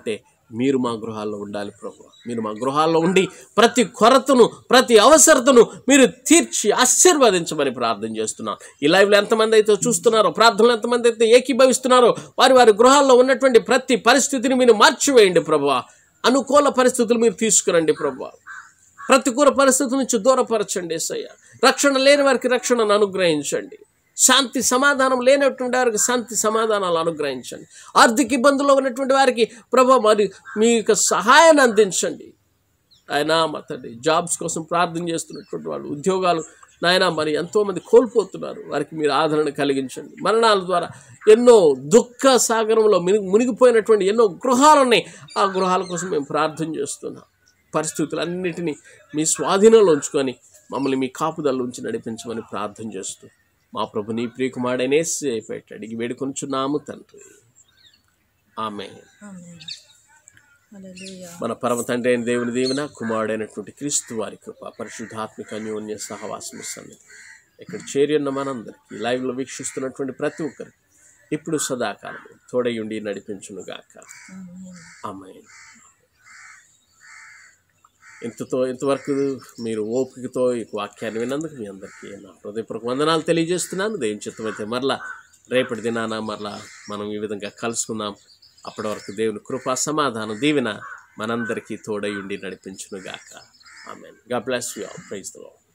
మీరు మా గృహాల్లో ఉండాలి ప్రభు మీరు మా గృహాల్లో ఉండి ప్రతి కొరతను ప్రతి అవసరతను మీరు తీర్చి ఆశీర్వదించమని ప్రార్థన చేస్తున్నాం ఈ లైవ్లో ఎంతమంది అయితే చూస్తున్నారో ప్రార్థనలు ఎంతమంది అయితే ఏకీభవిస్తున్నారో వారి వారి గృహాల్లో ఉన్నటువంటి ప్రతి పరిస్థితిని మీరు మార్చివేయండి ప్రభు అనుకూల పరిస్థితులు మీరు తీసుకురండి ప్రభు ప్రతికూల పరిస్థితుల నుంచి దూరపరచండి ఏసయ్య రక్షణ లేని వారికి రక్షణను అనుగ్రహించండి శాంతి సమాధానం లేనటువంటి వారికి శాంతి సమాధానాలు అనుగ్రహించండి ఆర్థిక ఇబ్బందుల్లో ఉన్నటువంటి వారికి ప్రభా మరి మీ యొక్క సహాయాన్ని అందించండి ఆయన మా తండ్రి జాబ్స్ కోసం ప్రార్థన చేస్తున్నటువంటి వాళ్ళు ఉద్యోగాలు నాయన మరి ఎంతోమంది కోల్పోతున్నారు వారికి మీరు ఆదరణ కలిగించండి మరణాల ద్వారా ఎన్నో దుఃఖ సాగరంలో మునిగి మునిగిపోయినటువంటి ఎన్నో గృహాలు ఉన్నాయి ఆ గృహాల కోసం మేము ప్రార్థన చేస్తున్నాం పరిస్థితులన్నిటినీ మీ స్వాధీనంలో ఉంచుకొని మమ్మల్ని మీ కాపుదల్లో ఉంచి నడిపించమని ప్రార్థన చేస్తూ మా ప్రభు నీ ప్రియకుమారుడైనే సేపెట్టి అడిగి వేడుకొనుచున్నాము తండ్రి ఆమె ఆమేన్. హల్లెలూయా. మన పరమ తండ్రి అయిన దేవుని దీవెన కుమారుడైనటువంటి క్రీస్తు వారి కృప పరిశుద్ధాత్మిక అన్యోన్య సహవాసము సన్నిధి ఇక్కడ చేరి ఉన్న మనందరికీ లైవ్లో వీక్షిస్తున్నటువంటి ప్రతి ఒక్కరికి ఇప్పుడు సదాకాలం తోడయుండి నడిపించునుగాక ఆమేన్. అమ్మాయి ఇంతతో ఇంతవరకు మీరు ఓపికతో ఈ వాక్యాన్ని విన్నందుకు మీ అందరికీ నా హృదయపూర్వక వందనాలు తెలియజేస్తున్నాను దేవుని చిత్తమైతే మరలా రేపటి దినాన మరలా మనం ఈ విధంగా కలుసుకుందాం అప్పటి వరకు దేవుని కృపా సమాధానం దీవెన మనందరికీ తోడై ఉండి నడిపించునుగాక amen God bless you praise the lord